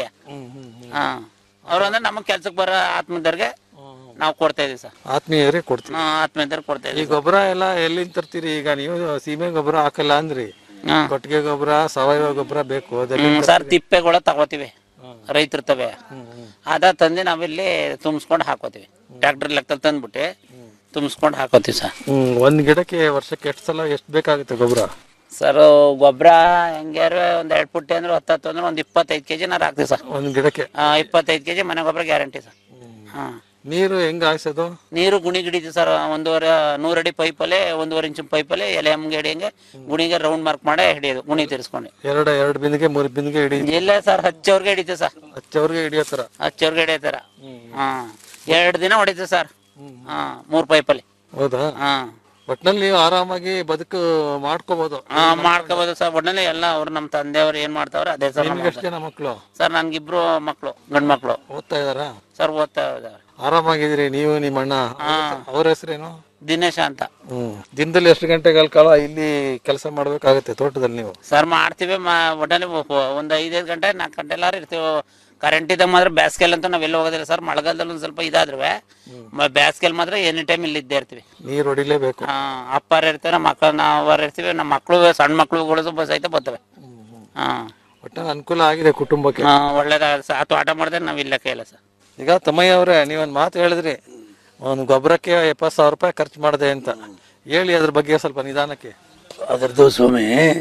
ಹಾ ಅವ್ರು ಅಂದ್ರೆ ನಮ್ಮ ಕೆಲ್ಸಕ್ಕೆ ಬರೋ ಆತ್ಮದವ್ರಿಗೆ ನಾವು ಕೊಡ್ತಾ ಇದೀವಿ ಸರ್ ಆತ್ಮೀಯರೇ ಕೊಡ್ತೀವಿ ಆತ್ಮೀಯದವ್ರಿಗೆ ಕೊಡ್ತಾ ಈ ಇದೀವಿ ಗೊಬ್ಬರ ಎಲ್ಲ ಎಲ್ಲಿಂದ ತರ್ತೀರಿ ಈಗ ನೀವು ಸೀಮೆ ಗೊಬ್ಬರ ಹಾಕಲ್ಲ ಅಂದ್ರಿ ಹಾ. ಕೊಟ್ಟಿಗೆ ಗೊಬ್ಬರ ಸಾವಯವ ಗೊಬ್ಬರ ಬೇಕು ಅದೆಲ್ಲ ಹ್ಮ್, ಸರ್ ತಿಪ್ಪೆಗಳ ತಗೋತೀವಿ ರೈತರ ತವೆ ಅದ ತಂದು ನಾವಿಲ್ಲಿ ತುಂಬಿಸ್ಕೊಂಡು ಹಾಕೋತೀವಿ ಟ್ರ್ಯಾಕ್ಟರ್ ಲೆಕ್ಕದಲ್ಲಿ ತಂದ್ಬಿಟ್ಟು ತುಂಬಿಸ್ಕೊಂಡು ಹಾಕೋತೀವಿ ಸರ್ ಹ್ಮ್ ಒಂದ್ ಗಿಡಕ್ಕೆ ವರ್ಷಕ್ಕೆ ಎಷ್ಟು ಸಲ ಎಷ್ಟು ಬೇಕಾಗುತ್ತೆ ಗೊಬ್ಬರ ಸರ್ ಗೊಬ್ಬರ ಹೆಂಗ್ಯಾರು ಒಂದ್ ಎರಡ್ ಪುಟ್ಟಿ ಅಂದ್ರೆ ಹತ್ತತ್ತು ಅಂದ್ರೆ ಒಂದ್ ಇಪ್ಪತ್ತೈದು ಕೆಜಿ ನಾರು ಹಾಕ್ತೀವಿ ಸರ್ ಒಂದ್ ಗಿಡಕ್ಕೆ ಇಪ್ಪತ್ತೈದು ಕೆಜಿ ಮನೆ ಗೊಬ್ಬರ ಗ್ಯಾರಂಟಿ ಸರ್ ಹಾ ನೀರು ಹೆಂಗ್ ಹಾಯ್ಸೋದು ನೀರು ಗುಣಿ ಹಿಡಿತೀವಿ ಸರ್ ಒಂದೂವರೆ ನೂರಡಿ ಪೈಪಲ್ಲಿ ಒಂದೂವರೆ ಇಂಚು ಪೈಪಲ್ಲಿ ಎಲೆ ಹಮ್ಗೆ ಹಿಡಿಯಂಗೆ ಗುಣಿಗೆ ರೌಂಡ್ ಮಾರ್ಕ್ ಮಾಡೇ ಹಿಡಿಯೋದು ಗುಣಿ ತಿರ್ಸ್ಕೊಂಡು ಎರಡು ಎರಡು ಬಿಂದಿಗೆ ಮೂರು ಬಿಂದಿಗೆ ಹಿಡಿ ಇಲ್ಲ ಸರ್ ಹಚ್ಚವ್ರಿಗೆ ಹಿಡಿತೀವಿ ಸರ್ ಹಚ್ಚವ್ರಿಗೆ ಹಿಡಿಯೋ ತರ ಹಚ್ಚವ್ರಿಗೆ ಹಿಡಿಯತ್ತಾರ ಹಾ ಎರಡು ದಿನ ಹೊಡಿತೀವಿ ಸರ್ ಹಾ ಮೂರ್ ಪೈಪಲ್ಲಿ ಹೌದಾ ಹಾ ಒಟ್ನಲ್ಲಿ ನೀವು ಆರಾಮಾಗಿ ಬದುಕು ಮಾಡ್ಕೋಬಹುದು ಹಾ ಮಾಡ್ಕೋಬೋದು ಸರ್ ಒಟ್ಟಿನಲ್ಲಿ ಎಲ್ಲ ಅವ್ರು ನಮ್ಮ ತಂದೆಯವ್ರು ಏನ್ ಮಾಡ್ತಾವ್ರೆ ಅದೇ ಸರ್ ನಿಮ್ಗೆ ಎಷ್ಟು ಜನ ಮಕ್ಕಳು ಸರ್ ನನ್ಗಿಬ್ರು ಮಕ್ಕಳು ಗಂಡ್ ಮಕ್ಳು ಓದ್ತಾ ಇದಾರಾ ಸರ್ ಓದ್ತಾ ಇದಾರೆ ಆರಾಮಾಗಿದ್ದೀರಿ ನೀವು ನಿಮ್ಮ ಅಣ್ಣ ಹಾ. ಅವ್ರ ಹೆಸರೇನು ದಿನೇಶ ಅಂತ ಹ್ಮ್ ದಿನದಲ್ಲಿ ಎಷ್ಟು ಗಂಟೆಗಳ ಕಾಲ ಇಲ್ಲಿ ಕೆಲಸ ಮಾಡ್ಬೇಕಾಗತ್ತೆ ತೋಟದಲ್ಲಿ ನೀವು ಸರ್ ಮಾಡ್ತೀವಿ ಮಾ ಒಟ್ಟಲ್ಲಿ ಒಂದು ಐದೈದು ಗಂಟೆ ನಾಲ್ಕು ಗಂಟೆ ಎಲ್ಲಾರು ಇರ್ತೀವಿ ಕರೆಂಟ್ ಇದ್ದಾಗ ಮಾತ್ರ ಬೇಸಿಗೆಲ್ ಅಂತೂ ನಾವೆಲ್ಲ ಹೋಗೋದಿಲ್ಲ ಸರ್ ಮಳೆಗಾಲದಲ್ಲಿ ಒಂದು ಸ್ವಲ್ಪ ಇದಾದ್ರೂ ಬೇಸಿಗೆಲ್ ಮಾತ್ರ ಎನಿ ಟೈಮ್ ಇಲ್ಲಿ ಇದ್ದೇ ಇರ್ತೀವಿ ನೀರು ಹೊಡಿಲೇಬೇಕು ಆ, ಅಪ್ಪಾರ ಇರ್ತಾರೆ ನಮ್ಮ ಮಕ್ಕಳು ನಾವರ್ ಇರ್ತೀವಿ ನಮ್ಮ ಮಕ್ಕಳು ಸಣ್ಣ ಮಕ್ಕಳುಗಳು ಬಸ್ ಸಹಿತ ಬರ್ತವೆ ಹಾ ಒಟ್ನಲ್ಲಿ ಅನುಕೂಲ ಆಗಿದೆ ಕುಟುಂಬಕ್ಕೆ ಹಾ, ಒಳ್ಳೇದಾಗ ಸರ್ ಆತು ಆಟ ಮಾಡಿದ್ರೆ ನಾವು ಇಲ್ಲ ಕೈಲ ಸರ್ ಈಗ ತಮ್ಮಯ್ಯ ಅವರೇ ನೀವೊಂದು ಮಾತು ಹೇಳಿದ್ರಿ ಒಂದು ಗೊಬ್ಬರಕ್ಕೆ ಎಪ್ಪತ್ತು ಸಾವಿರ ರೂಪಾಯಿ ಖರ್ಚು ಮಾಡಿದೆ ಅಂತ ಹೇಳಿ ಅದ್ರ ಬಗ್ಗೆ ಸ್ವಲ್ಪ ನಿಧಾನಕ್ಕೆ ಅದ್ರದ್ದು ಸ್ವಾಮಿ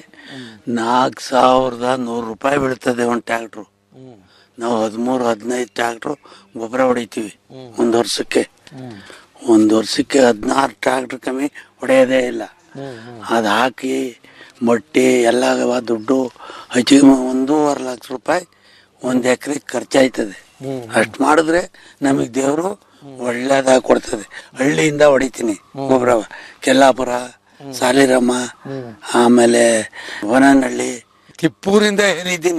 ನಾಲ್ಕು ಸಾವಿರದ ನೂರು ರೂಪಾಯಿ ಬೀಳ್ತದೆ ಒಂದು ಟ್ಯಾಕ್ಟ್ರು ನಾವು ಹದಿಮೂರು ಹದಿನೈದು ಟ್ಯಾಕ್ಟ್ರು ಗೊಬ್ಬರ ಹೊಡಿತೀವಿ ಒಂದು ವರ್ಷಕ್ಕೆ ಒಂದು ವರ್ಷಕ್ಕೆ ಹದಿನಾರು ಟ್ಯಾಕ್ಟ್ರ್ ಕಮ್ಮಿ ಹೊಡೆಯೋದೇ ಇಲ್ಲ ಅದು ಹಾಕಿ ಮಟ್ಟಿ ಎಲ್ಲ ಅವ ದುಡ್ಡು ಹೆಚ್ಚಿಗೆ ಒಂದೂವರೆ ಲಕ್ಷ ರೂಪಾಯಿ ಒಂದು ಎಕರೆಗೆ ಖರ್ಚಾಯ್ತದೆ ಅಷ್ಟು ಮಾಡಿದ್ರೆ ನಮಗೆ ದೇವರು ಒಳ್ಳೇದಾಗಿ ಕೊಡ್ತದೆ ಹಳ್ಳಿಯಿಂದ ಹೊಡಿತೀನಿ ಗೊಬ್ಬರ ಕೆಲ್ಲಾಪುರ ಸಾಲಿರಮ್ಮ ಆಮೇಲೆ ವನನಹಳ್ಳಿ ತಿಪ್ಪೂರಿಂದ ಏರಿದ್ದೀನಿ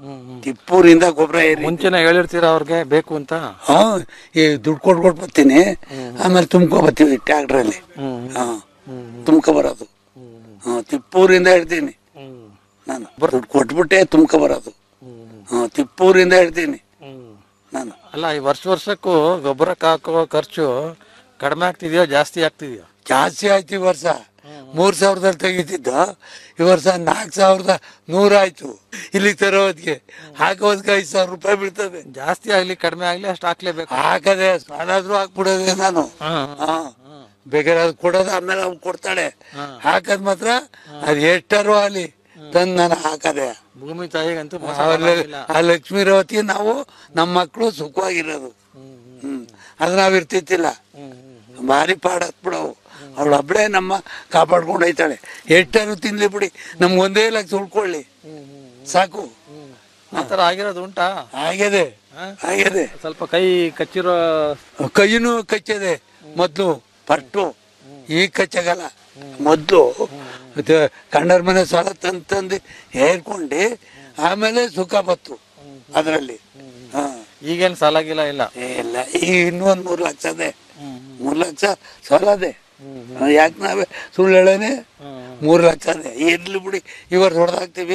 ತಿಪ್ಪೂರಿಂದ ಗೊಬ್ಬರ ಏರಿ ಮುಂಚೆನೆ ಹೇಳಿರ್ತೀರಾ ಅವ್ರಿಗೆ ಬೇಕು ಅಂತ ಹಾ ಈ ದುಡ್ಡು ಕೊಟ್ಟು ಕೊಟ್ಟು ಬರ್ತೀನಿ ಆಮೇಲೆ ತುಂಬ್ಕೊ ಬರ್ತೀವಿ ಟ್ಯಾಕ್ಟ್ರಲ್ಲಿ ಹಾ ತುಂಬ್ಕೊ ಬರೋದು ಹಾ ತಿಪ್ಪೂರಿಂದ ಹೇಳ್ತೀನಿ ನಾನು ದುಡ್ಡು ಕೊಟ್ಬಿಟ್ಟೆ ತುಂಬ್ಕೊ ಬರೋದು ಹಾ ತಿಪ್ಪೂರಿಂದ ಹೇಳ್ತೀನಿ ನಾನು ಅಲ್ಲ ಈ ವರ್ಷ ವರ್ಷಕ್ಕೂ ಗೊಬ್ಬರಕ್ಕೆ ಹಾಕೋ ಖರ್ಚು ಕಡಿಮೆ ಆಗ್ತಿದ್ಯೋ ಜಾಸ್ತಿ ಆಗ್ತಿದ್ಯೋ ಜಾಸ್ತಿ ಆಯ್ತು ಈ ವರ್ಷ ಮೂರ್ ಸಾವಿರದಲ್ಲಿ ತೆಗಿತಿದ್ದ ಈ ವರ್ಷ ನಾಲ್ಕು ಸಾವಿರದ ನೂರ ಆಯ್ತು ಇಲ್ಲಿ ತರೋದ್ಗೆ ಹಾಕೋದ್ಗೆ ಐದು ಸಾವಿರ ರೂಪಾಯಿ ಬೀಳ್ತದೆ ಜಾಸ್ತಿ ಆಗ್ಲಿ ಕಡಿಮೆ ಆಗ್ಲಿ ಅಷ್ಟು ಹಾಕ್ಲೇಬೇಕು ಹಾಕದೆ ಅದಾದ್ರೂ ಹಾಕ್ಬಿಡೋದೆ ನಾನು ಹಾ ಬೇಕಾದ್ರೆ ಅದು ಕೊಡೋದು ಆಮೇಲೆ ಅವ್ನು ಕೊಡ್ತಾಳೆ ಹಾಕದ್ ಮಾತ್ರ ಅದ್ ಎಷ್ಟಾರು ಆಗಲಿ ತಂದು ನಾನು ಹಾಕದೆ ಭೂಮಿ ತಾಯಿಗಂತೂ ಮೋಸ ಆ ಲ- ಮಾಡೋಂಗಿಲ್ಲ. ಆ ಲಕ್ಷ್ಮೀ ರೇವತಿ ನಾವು ನಮ್ಮ ಮಕ್ಕಳು ಸುಖವಾಗಿರೋದು ಹ್ಮ್ ಅದು ನಾವ್ ಇರ್ತಿತ್ತಿಲ್ಲ ಭಾರಿ ಪಾಡತ್ ಬಿಡವು ಅವಳು ಒಬ್ಳೆ ನಮ್ಮ ಕಾಪಾಡ್ಕೊಂಡು ಹೋಯ್ತಾಳೆ ಎಷ್ಟಾರು ತಿನ್ಲಿ ಬಿಡಿ ನಮ್ಗೆ ಒಂದೇ ಲಕ್ಷ ಉಳ್ಕೊಳ್ಳಿ ಸಾಕು ಆ ಥರ ಆಗಿರೋದು ಉಂಟಾ ಆಗ್ಯದೆ ಆಗ್ಯದೆ ಸ್ವಲ್ಪ ಕೈ ಕಚ್ಚಿರೋ ಕೈನು ಕಚ್ಚದೆ ಮೊದ್ಲು ಪಟ್ಟು ಈಗ ಕಚ್ಚಾಗಲ್ಲ ಮೊದ್ಲು ಮತ್ತೆ ಕಂಡರ ಮನೆ ಸಾಲ ತಂದು ತಂದು ಹೇರ್ಕೊಂಡು ಆಮೇಲೆ ಸುಖ ಬತ್ತು ಅದರಲ್ಲಿ ಹಾ ಈಗೇನ್ ಸಾಲಾಗಿಲ್ಲ ಇಲ್ಲ ಇಲ್ಲ ಈಗ ಇನ್ನೂ ಒಂದ್ ಮೂರ್ ಲಕ್ಷ ಅದೇ ಮೂರ್ ಲಕ್ಷ ಸಾಲ ಅದೇ ಯಾಕೆ ನಾವೇ ಸುಳ್ಳು ಹೇಳೇನೆ ಮೂರ್ ಲಕ್ಷ ಅದೇ ಇರ್ಲಿ ಬಿಡಿ ಈ ವರ್ಷ ಹೊಡೆದಾಕ್ತಿವಿ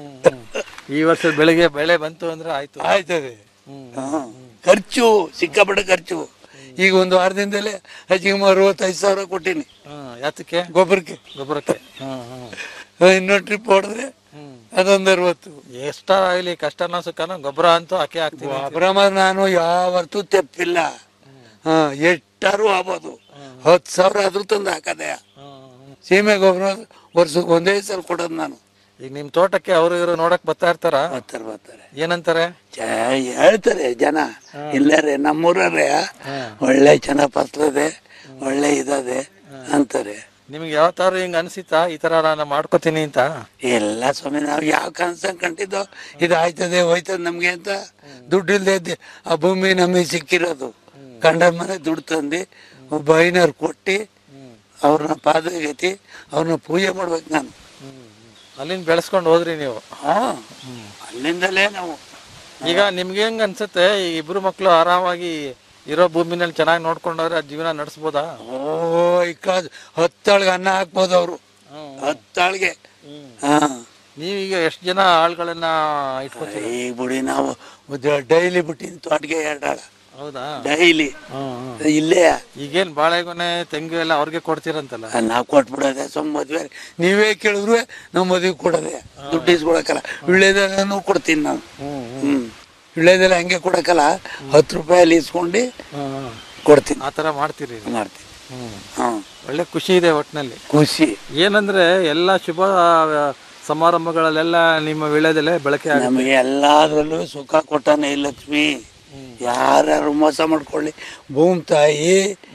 ಈ ವರ್ಷದ ಬೆಳೆಗೆ ಬೆಳೆ ಬಂತು ಅಂದ್ರೆ ಆಯ್ತು ಆಯ್ತದೆ ಹಾ. ಖರ್ಚು ಸಿಕ್ಕಾಪಟ್ಟೆ ಖರ್ಚು ಈಗ ಒಂದು ವಾರದಿಂದಲೇ ಹೆಚ್ಚಿಗೆ ಅರವತ್ತೈದು ಸಾವಿರ ಕೊಟ್ಟಿನಿ ಹ್ಮ್, ಯಾತಕ್ಕೆ ಗೊಬ್ಬರಕ್ಕೆ ಗೊಬ್ಬರಕ್ಕೆ ಹ್ಮ್, ಹ್ಮ್. ಇನ್ನೊಂದು ಟ್ರಿಪ್ ಹೊಡೆದ್ರೆ ಅದೊಂದು ಅರವತ್ತು ಎಷ್ಟ ಆಗ್ಲಿ ಕಷ್ಟನೋ ಸುಖನೋ ಗೊಬ್ಬರ ಅಂತೂ ಹಾಕಿ ಹಾಕ್ತೀವಿ ಗೊಬ್ಬರ ನಾನು ಯಾವತ್ತೂ ತೆಪ್ಪಿಲ್ಲ ಹಾ ಎಷ್ಟಾರು ಆಗ್ಬೋದು ಹತ್ತು ಸಾವಿರ ಆದ್ರೂ ತಂದು ಹಾಕದೆ ಸೀಮೆ ಗೊಬ್ಬರ ವರ್ಷಕ್ಕೆ ಒಂದೇ ಸಲ ಕೊಡೋದು ನಾನು ಈಗ ನಿಮ್ ತೋಟಕ್ಕೆ ಅವರು ಇವರು ನೋಡಕ್ ಬರ್ತಾ ಇರ್ತಾರ ಬರ್ತಾರೆ ಬರ್ತಾರೆ ಏನಂತಾರೆ ಚ- ಹೇಳ್ತಾರೆ ಜನ ಇಲ್ಲರೇ ನಮ್ಮೂರೇ ಒಳ್ಳೆ ಚೆನ್ನಾಗ್ ಫಸಲದೆ ಒಳ್ಳೆ ಇದದೆ ಅಂತಾರೆ ನಿಮ್ಗೆ ಯಾವತ್ತಾರು ಹಿಂಗ ಅನ್ಸಿತಾ ಈ ತರ ನಾನು ಮಾಡ್ಕೋತೀನಿ ಅಂತ ಎಲ್ಲ ಸ್ವಾಮಿ ನಾವು ಯಾವ ಕನಸ ಕಂಡಿದ್ದೋ ಇದು ಆಯ್ತದೆ ಹೋಯ್ತದೆ ನಮ್ಗೆ ಅಂತ ದುಡ್ಡು ಇಲ್ದೇ ಇದ್ದೆ ಆ ಭೂಮಿ ನಮಗೆ ಸಿಕ್ಕಿರೋದು ಕಂಡರ ಮನೆ ದುಡ್ಡು ತಂದು ಒಬ್ಬ ಐನರ್ ಕೊಟ್ಟು ಅವ್ರನ್ನ ಪಾದಗತಿ ಅವ್ರನ್ನ ಪೂಜೆ ಮಾಡ್ಬೇಕು ನಾನು ಅಲ್ಲಿಂದ ಬೆಳೆಸ್ಕೊಂಡು ಹೋದ್ರಿ ನೀವು ಹಾ ಅಲ್ಲಿಂದಲೇ ನಾವು ಈಗ ನಿಮ್ಗೆ ಹೆಂಗ್ ಅನ್ಸುತ್ತೆ ಈ ಇಬ್ರು ಮಕ್ಳು ಆರಾಮಾಗಿ ಇರೋ ಭೂಮಿನಲ್ಲಿ ಚೆನ್ನಾಗಿ ನೋಡ್ಕೊಂಡವ್ರೆ ಆ ಜೀವನ ನಡೆಸ್ಬೋದಾ ಓ ಇಕ್ಕ ಹತ್ತಾಳ್ಗೆ ಅನ್ನ ಹಾಕ್ಬೋದು ಅವರು ಹತ್ತಾಳ್ಗೆ ಹಾ ನೀವೀಗ ಎಷ್ಟು ಜನ ಆಳ್ಗಳನ್ನ ಇಟ್ಕೋತೀರಿ ಈಗ ಬಿಡಿ ನಾವು ಡೈಲಿ ಬಿಟ್ಟಿನ ತೋಟಗೆ ಎರಡಾಳ ಹೌದಾ ಡೈಲಿ ಇಲ್ಲೇ ಈಗೇನ್ ಬಾಳೆಗೊನೆ ತೆಂಗು ಎಲ್ಲ ಅವ್ರಿಗೆ ಕೊಡ್ತೀರಂತಲ್ಲ ನಾವು ಕೊಟ್ಬಿಡೋದೆ ಸುಮ್ ಮದ್ವೆ ನೀವೇ ಕೇಳಿದ್ರು ನಾವು ಮದುವೆ ಕೊಡೋದೆ ದುಡ್ಡು ಇಸ್ಕೊಳಕಲ್ಲ ವಿಳ್ಳೆದೆಲ್ಲನೂ ಕೊಡ್ತೀನಿ ನಾನು ಹ್ಮ್ ವಿಳ್ಳೆದೆಲ್ಲ ಹಂಗೆ ಕೊಡಕಲ್ಲ ಹತ್ತು ರೂಪಾಯಲ್ಲಿ ಇಸ್ಕೊಂಡು ಕೊಡ್ತೀನಿ ಆ ತರ ಮಾಡ್ತೀರಿ ಮಾಡ್ತೀನಿ ಹ್ಮ್ ಹ್ಮ್ ಒಳ್ಳೆ ಖುಷಿ ಇದೆ ಒಟ್ನಲ್ಲಿ ಖುಷಿ ಏನಂದ್ರೆ ಎಲ್ಲ ಶುಭ ಆ, ಸಮಾರಂಭಗಳಲ್ಲೆಲ್ಲ ನಿಮ್ಮ ವಿಳ್ಯದಲ್ಲೇ ಬಳಕೆ ಆಗುತ್ತೆ ನಮಗೆ ಎಲ್ಲಾದ್ರಲ್ಲೂ ಸುಖ ಕೊಟ್ಟಾನೆ ಈ ಲಕ್ಷ್ಮಿ ಯಾರ್ಯಾರು ಮೋಸ ಮಾಡ್ಕೊಳ್ಳಿ ಭೂಮಿ ತಾಯಿ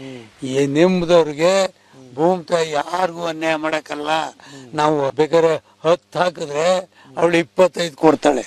ಈ ನಿಮ್ದವ್ರಿಗೆ ಭೂಮಿ ತಾಯಿ ಯಾರಿಗೂ ಅನ್ಯಾಯ ಮಾಡಕ್ಕಲ್ಲ ನಾವು ಬೇಕಾದ್ರೆ ಹತ್ತು ಹಾಕಿದ್ರೆ ಅವಳು ಇಪ್ಪತ್ತೈದು ಕೊಡ್ತಾಳೆ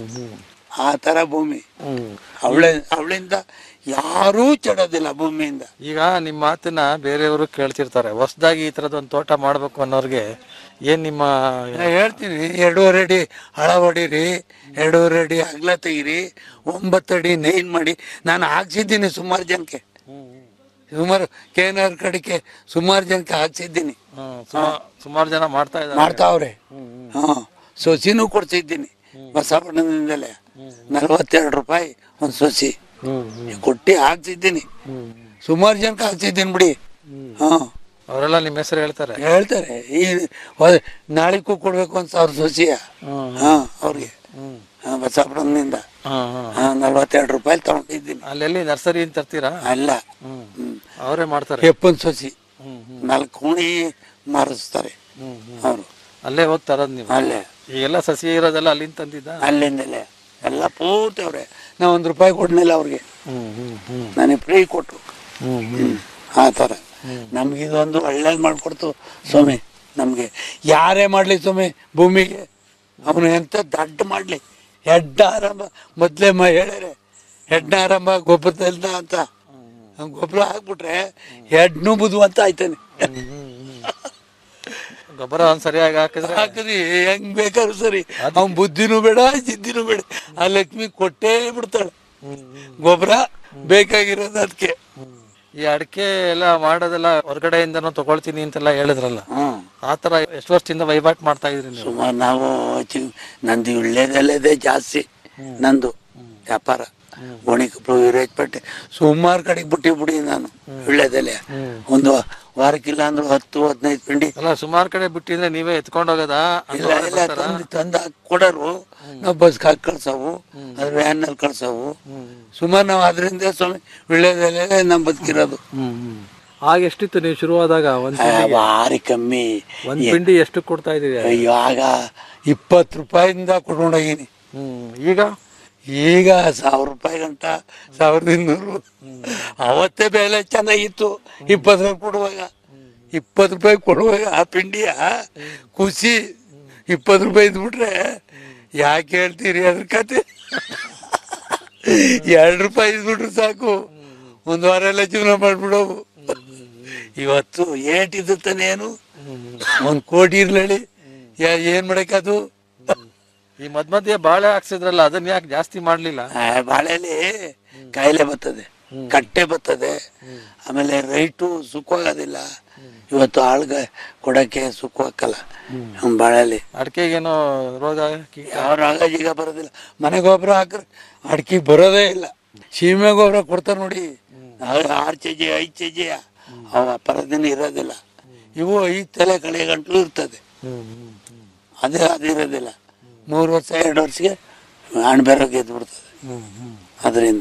ಆ ತರ ಭೂಮಿ ಅವಳ ಅವಳಿಂದ ಯಾರೂ ಚೆಡೋದಿಲ್ಲ ಭೂಮಿಯಿಂದ ಈಗ ನಿಮ್ಮ ಮಾತನ್ನ ಬೇರೆಯವರು ಕೇಳ್ತಿರ್ತಾರೆ ಹೊಸದಾಗಿ ಈ ತರದ ಒಂದು ತೋಟ ಮಾಡ್ಬೇಕು ಅನ್ನೋರ್ಗೆ ಏನ್ ನಿಮ್ಮ ನಾ ಹೇಳ್ತೀನಿ ಎರಡೂವರೆ ಅಡಿ ಹಳ ಹೊಡೀರಿ ಎರಡೂವರೆ ಅಡಿ ಅಗ್ಲ ತೆಗೀರಿ ಒಂಬತ್ತು ಅಡಿ ನೈನ್ ಮಾಡಿ ನಾನು ಹಾಕ್ಸಿದ್ದೀನಿ ಸುಮಾರು ಜನಕ್ಕೆ ಸುಮಾರು ಕೆ ಎನ್ ಆರ್ ಕಡೆಗೆ ಸುಮಾರು ಜನಕ್ಕೆ ಹಾಕ್ಸಿದ್ದೀನಿ ಸುಮಾರು ಜನ ಮಾಡ್ತಾ ಇದ್ದಾರೆ ಮಾಡ್ತಾವ್ರೆ ಹಾ ಸೊಸಿನೂ ಕೊಡ್ಸಿದ್ದೀನಿ ಬಸವಣ್ಣನಿಂದಲೇ ನಲ್ವತ್ತೆರಡು ರೂಪಾಯಿ ಒಂದು ಸೊಸಿ ಕೊಟ್ಟಿ ಹಾಕ್ಸಿದ್ದೀನಿ ಸುಮಾರು ಜನಕ್ಕೆ ಹಾಕ್ಸಿದ್ದೀನಿ ಬಿಡಿ ಹಾ ಅವರೆಲ್ಲ ನಿಮ್ಮ ಹೆಸರು ಹೇಳ್ತಾರೆ ಹೇಳ್ತಾರೆ ಈ ವ- ನಾಳಿಗೂ ಕೊಡ್ಬೇಕು ಅಂತ ಸಾವಿರ ಸೊಸಿಯ ಹಾ ಅವ್ರಿಗೆ ಹಾ, ಬಸವಣ್ಣನಿಂದ ಹಾ ನಲ್ವತ್ತೆರಡು ರೂಪಾಯಿ ತಗೊಂಡಿದ್ದೀನಿ ಅಲ್ಲೆಲ್ಲಿ ನರ್ಸರಿ ಅಂತ ತರ್ತೀರಾ ಅಲ್ಲ ಅವರೇ ಮಾಡ್ತಾರೆ ಹೆಪ್ಪನ್ ಸೊಸಿ ನಾಲ್ಕು ಕುಣಿ ಮಾರಿಸ್ತಾರೆ ಅವರು ಅಲ್ಲೇ ಹೋಗಿ ತರೋದು ನೀವು ಅಲ್ಲೇ ಈಗೆಲ್ಲ ಸಸಿ ಇರೋದೆಲ್ಲ ಅಲ್ಲಿಂದ ತಂದಿದ್ದ ಅಲ್ಲಿಂದಲೇ ಎಲ್ಲ ಪೂರ್ತಿ ಅವ್ರೆ ನಾ ಒಂದು ರೂಪಾಯಿ ಕೊಡ್ಲಿಲ್ಲ ಅವ್ರಿಗೆ ನನಗೆ ಫ್ರೀ ಕೊಟ್ರು ಹ್ಮ್. ಆ ಥರ ನಮ್ಗೆ ಇದೊಂದು ಒಳ್ಳೇದು ಮಾಡ್ಕೊಡ್ತು ಸ್ವಾಮಿ ನಮ್ಗೆ ಯಾರೇ ಮಾಡ್ಲಿ ಸ್ವಾಮಿ ಭೂಮಿಗೆ ಅವನು ಎಂತ ದಡ್ಡ ಮಾಡ್ಲಿ ಹೆಡ್ಡ ಆರಂಭ ಮೊದ್ಲೇ ಮ ಹೇಳ್ಯಾರೆ ಹೆಡ್ನ ಆರಂಭ ಗೊಬ್ಬರದಲ್ದ ಅಂತ ಗೊಬ್ಬರ ಹಾಕ್ಬಿಟ್ರೆ ಹೆಡ್ನು ಬುದು ಅಂತ ಆಯ್ತಾನೆ ಗೊಬ್ಬರ ಒಂದ್ ಸರಿಯಾಗಿ ಹಾಕಿದ್ರೆ ಹಾಕ್ರಿ ಹೆಂಗ್ ಬೇಕಾದ್ರು ಸರಿ ಅವ್ನ್ ಬುದ್ಧಿನೂ ಬೇಡ ಜಿದ್ದಿನೂ ಬೇಡ ಆ ಲಕ್ಷ್ಮಿ ಕೊಟ್ಟೇ ಬಿಡ್ತಾಳೆ ಗೊಬ್ಬರ ಬೇಕಾಗಿರೋದು ಅದಕ್ಕೆ ಈ ಅಡಿಕೆ ಎಲ್ಲ ಮಾಡೋದೆಲ್ಲ ಹೊರಗಡೆಯಿಂದನೂ ತಗೊಳ್ತೀನಿ ಅಂತೆಲ್ಲ ಹೇಳಿದ್ರಲ್ಲ ಆತರ ಎಷ್ಟು ವರ್ಷದಿಂದ ವಹಿವಾಟ್ ಮಾಡ್ತಾ ಇದ್ರಿ ನೀವು ಸುಮಾರು ನಾವು ಚಿ- ನಂದು ಇಳ್ಳೆದೆಲ್ಲದೆ ಜಾಸ್ತಿ ನಂದು ವ್ಯಾಪಾರ ಗೋಣಿಕೊಪ್ಪಲು ವೀರೇಜ್ಪೇಟೆ ಸುಮಾರು ಕಡೆಗೆ ಬಿಟ್ಟಿ ಬಿಡಿ ನಾನು ಇಳ್ಳೆದೆಲೆ ಒಂದು ವಾರಕ್ಕಿಲ್ಲ ಅಂದ್ರೆ ಹತ್ತು ಹದಿನೈದು ಪಿಂಡಿ ಅಲ್ಲ ಸುಮಾರು ಕಡೆ ಬಿಟ್ಟಿದ್ರೆ ನೀವೇ ಎತ್ಕೊಂಡು ಹೋಗೋದಾ ಇಲ್ಲ ಇಲ್ಲ ತಂದು ತಂದು ಕೊಡೋರು ನಾವು ಬಸ್ ಹಾಕಿ ಕಳ್ಸವು ಅದ್ರ ವ್ಯಾನ್ ನಲ್ಲಿ ಕಳ್ಸವು ಸುಮಾರು ನಾವು ಅದರಿಂದ ಸ್ವಾಮಿ ವಿಳ್ಳೆದೆಲೆ ನಮ್ ಬದುಕಿರೋದು ಆಗ ಎಷ್ಟಿತ್ತು ನೀವು ಶುರುವಾದಾಗ ಒಂದ್ ಆ, ಪಿಂಡಿಗೆ? ಭಾರಿ ಕಮ್ಮಿ ಒಂದ್ ಏ- ಪಿಂಡಿ ಎಷ್ಟು ಕೊಡ್ತಾ ಇದೀವಿ ಅಯ್ಯೋ ಆಗ ಇಪ್ಪತ್ತು ರೂಪಾಯಿಂದ ಕೊಟ್ಕೊಂಡೋಗಿನಿ ಈಗ ಈಗ ಸಾವಿರ ರೂಪಾಯಿ ಗಂಟ ಸಾವಿರದ ಇನ್ನೂರು ಅವತ್ತೇ ಬೆಲೆ ಚೆನ್ನಾಗಿತ್ತು ಇಪ್ಪತ್ತು ರೂಪಾಯಿ ಕೊಡುವಾಗ ಇಪ್ಪತ್ತು ರೂಪಾಯಿ ಕೊಡುವಾಗ ಆ ಪಿಂಡಿಯ ಖುಷಿ ಇಪ್ಪತ್ತು ರೂಪಾಯಿ ಇದ್ಬಿಟ್ರೆ ಯಾಕೆ ಹೇಳ್ತೀರಿ ಅದ್ರ ಕತೆ ಎರಡು ರೂಪಾಯಿ ಇದ್ಬಿಟ್ರೆ ಸಾಕು ಒಂದು ವಾರ ಎಲ್ಲ ಜೀವನ ಮಾಡ್ಬಿಡೋವು ಇವತ್ತು ಏಟಿದ್ದು ತಾನೇ ಏನು ಒಂದ್ ಕೋಟಿ ಇರ್ಲಳಿ ಯಾ- ಏನ್ ಮಾಡಕ್ಕದು ಈ ಮಧ್ಯ ಮಧ್ಯೆ ಬಾಳೆ ಹಾಕ್ಸಿದ್ರಲ್ಲ ಅದನ್ನ ಯಾಕೆ ಜಾಸ್ತಿ ಮಾಡ್ಲಿಲ್ಲ ಆ, ಬಾಳೆಲಿ ಕಾಯಿಲೆ ಬರ್ತದೆ ಕಟ್ಟೆ ಬರ್ತದೆ ಆಮೇಲೆ ರೈಟು ಸುಖವಾಗೋದಿಲ್ಲ ಇವತ್ತು ಆಳ್ಗ ಕೊಡಕ್ಕೆ ಸುಖವಾಗಲ್ಲ ಬಾಳೆಲಿ ಅಡಿಕೆಗೇನೋ ರೋಗ ಕೀಟ ಯಾವ ರಾಗ ಈಗ ಬರೋದಿಲ್ಲ ಮನೆ ಗೊಬ್ಬರ ಹಾಕ್ರೆ ಅಡಿಕೆ ಬರೋದೇ ಇಲ್ಲ ಸೀಮೆ ಗೊಬ್ಬರ ಕೊಡ್ತಾರೆ ನೋಡಿ ಆರು ಕೆ ಜಿ ಐದು ಕೆ ಜಿ ಅವ ಪರದಿನ ಇರೋದಿಲ್ಲ ಇವು ಐದು ತಲೆ ಕಳೆ ಗಂಟಲು ಇರ್ತದೆ ಅದೇ ಅದಿರೋದಿಲ್ಲ ಮೂರು ವರ್ಷ ಎರಡು ವರ್ಷಕ್ಕೆ ಅಣ್ಬೇರ ಗೆದ್ದು ಬಿಡ್ತದೆ ಅದರಿಂದ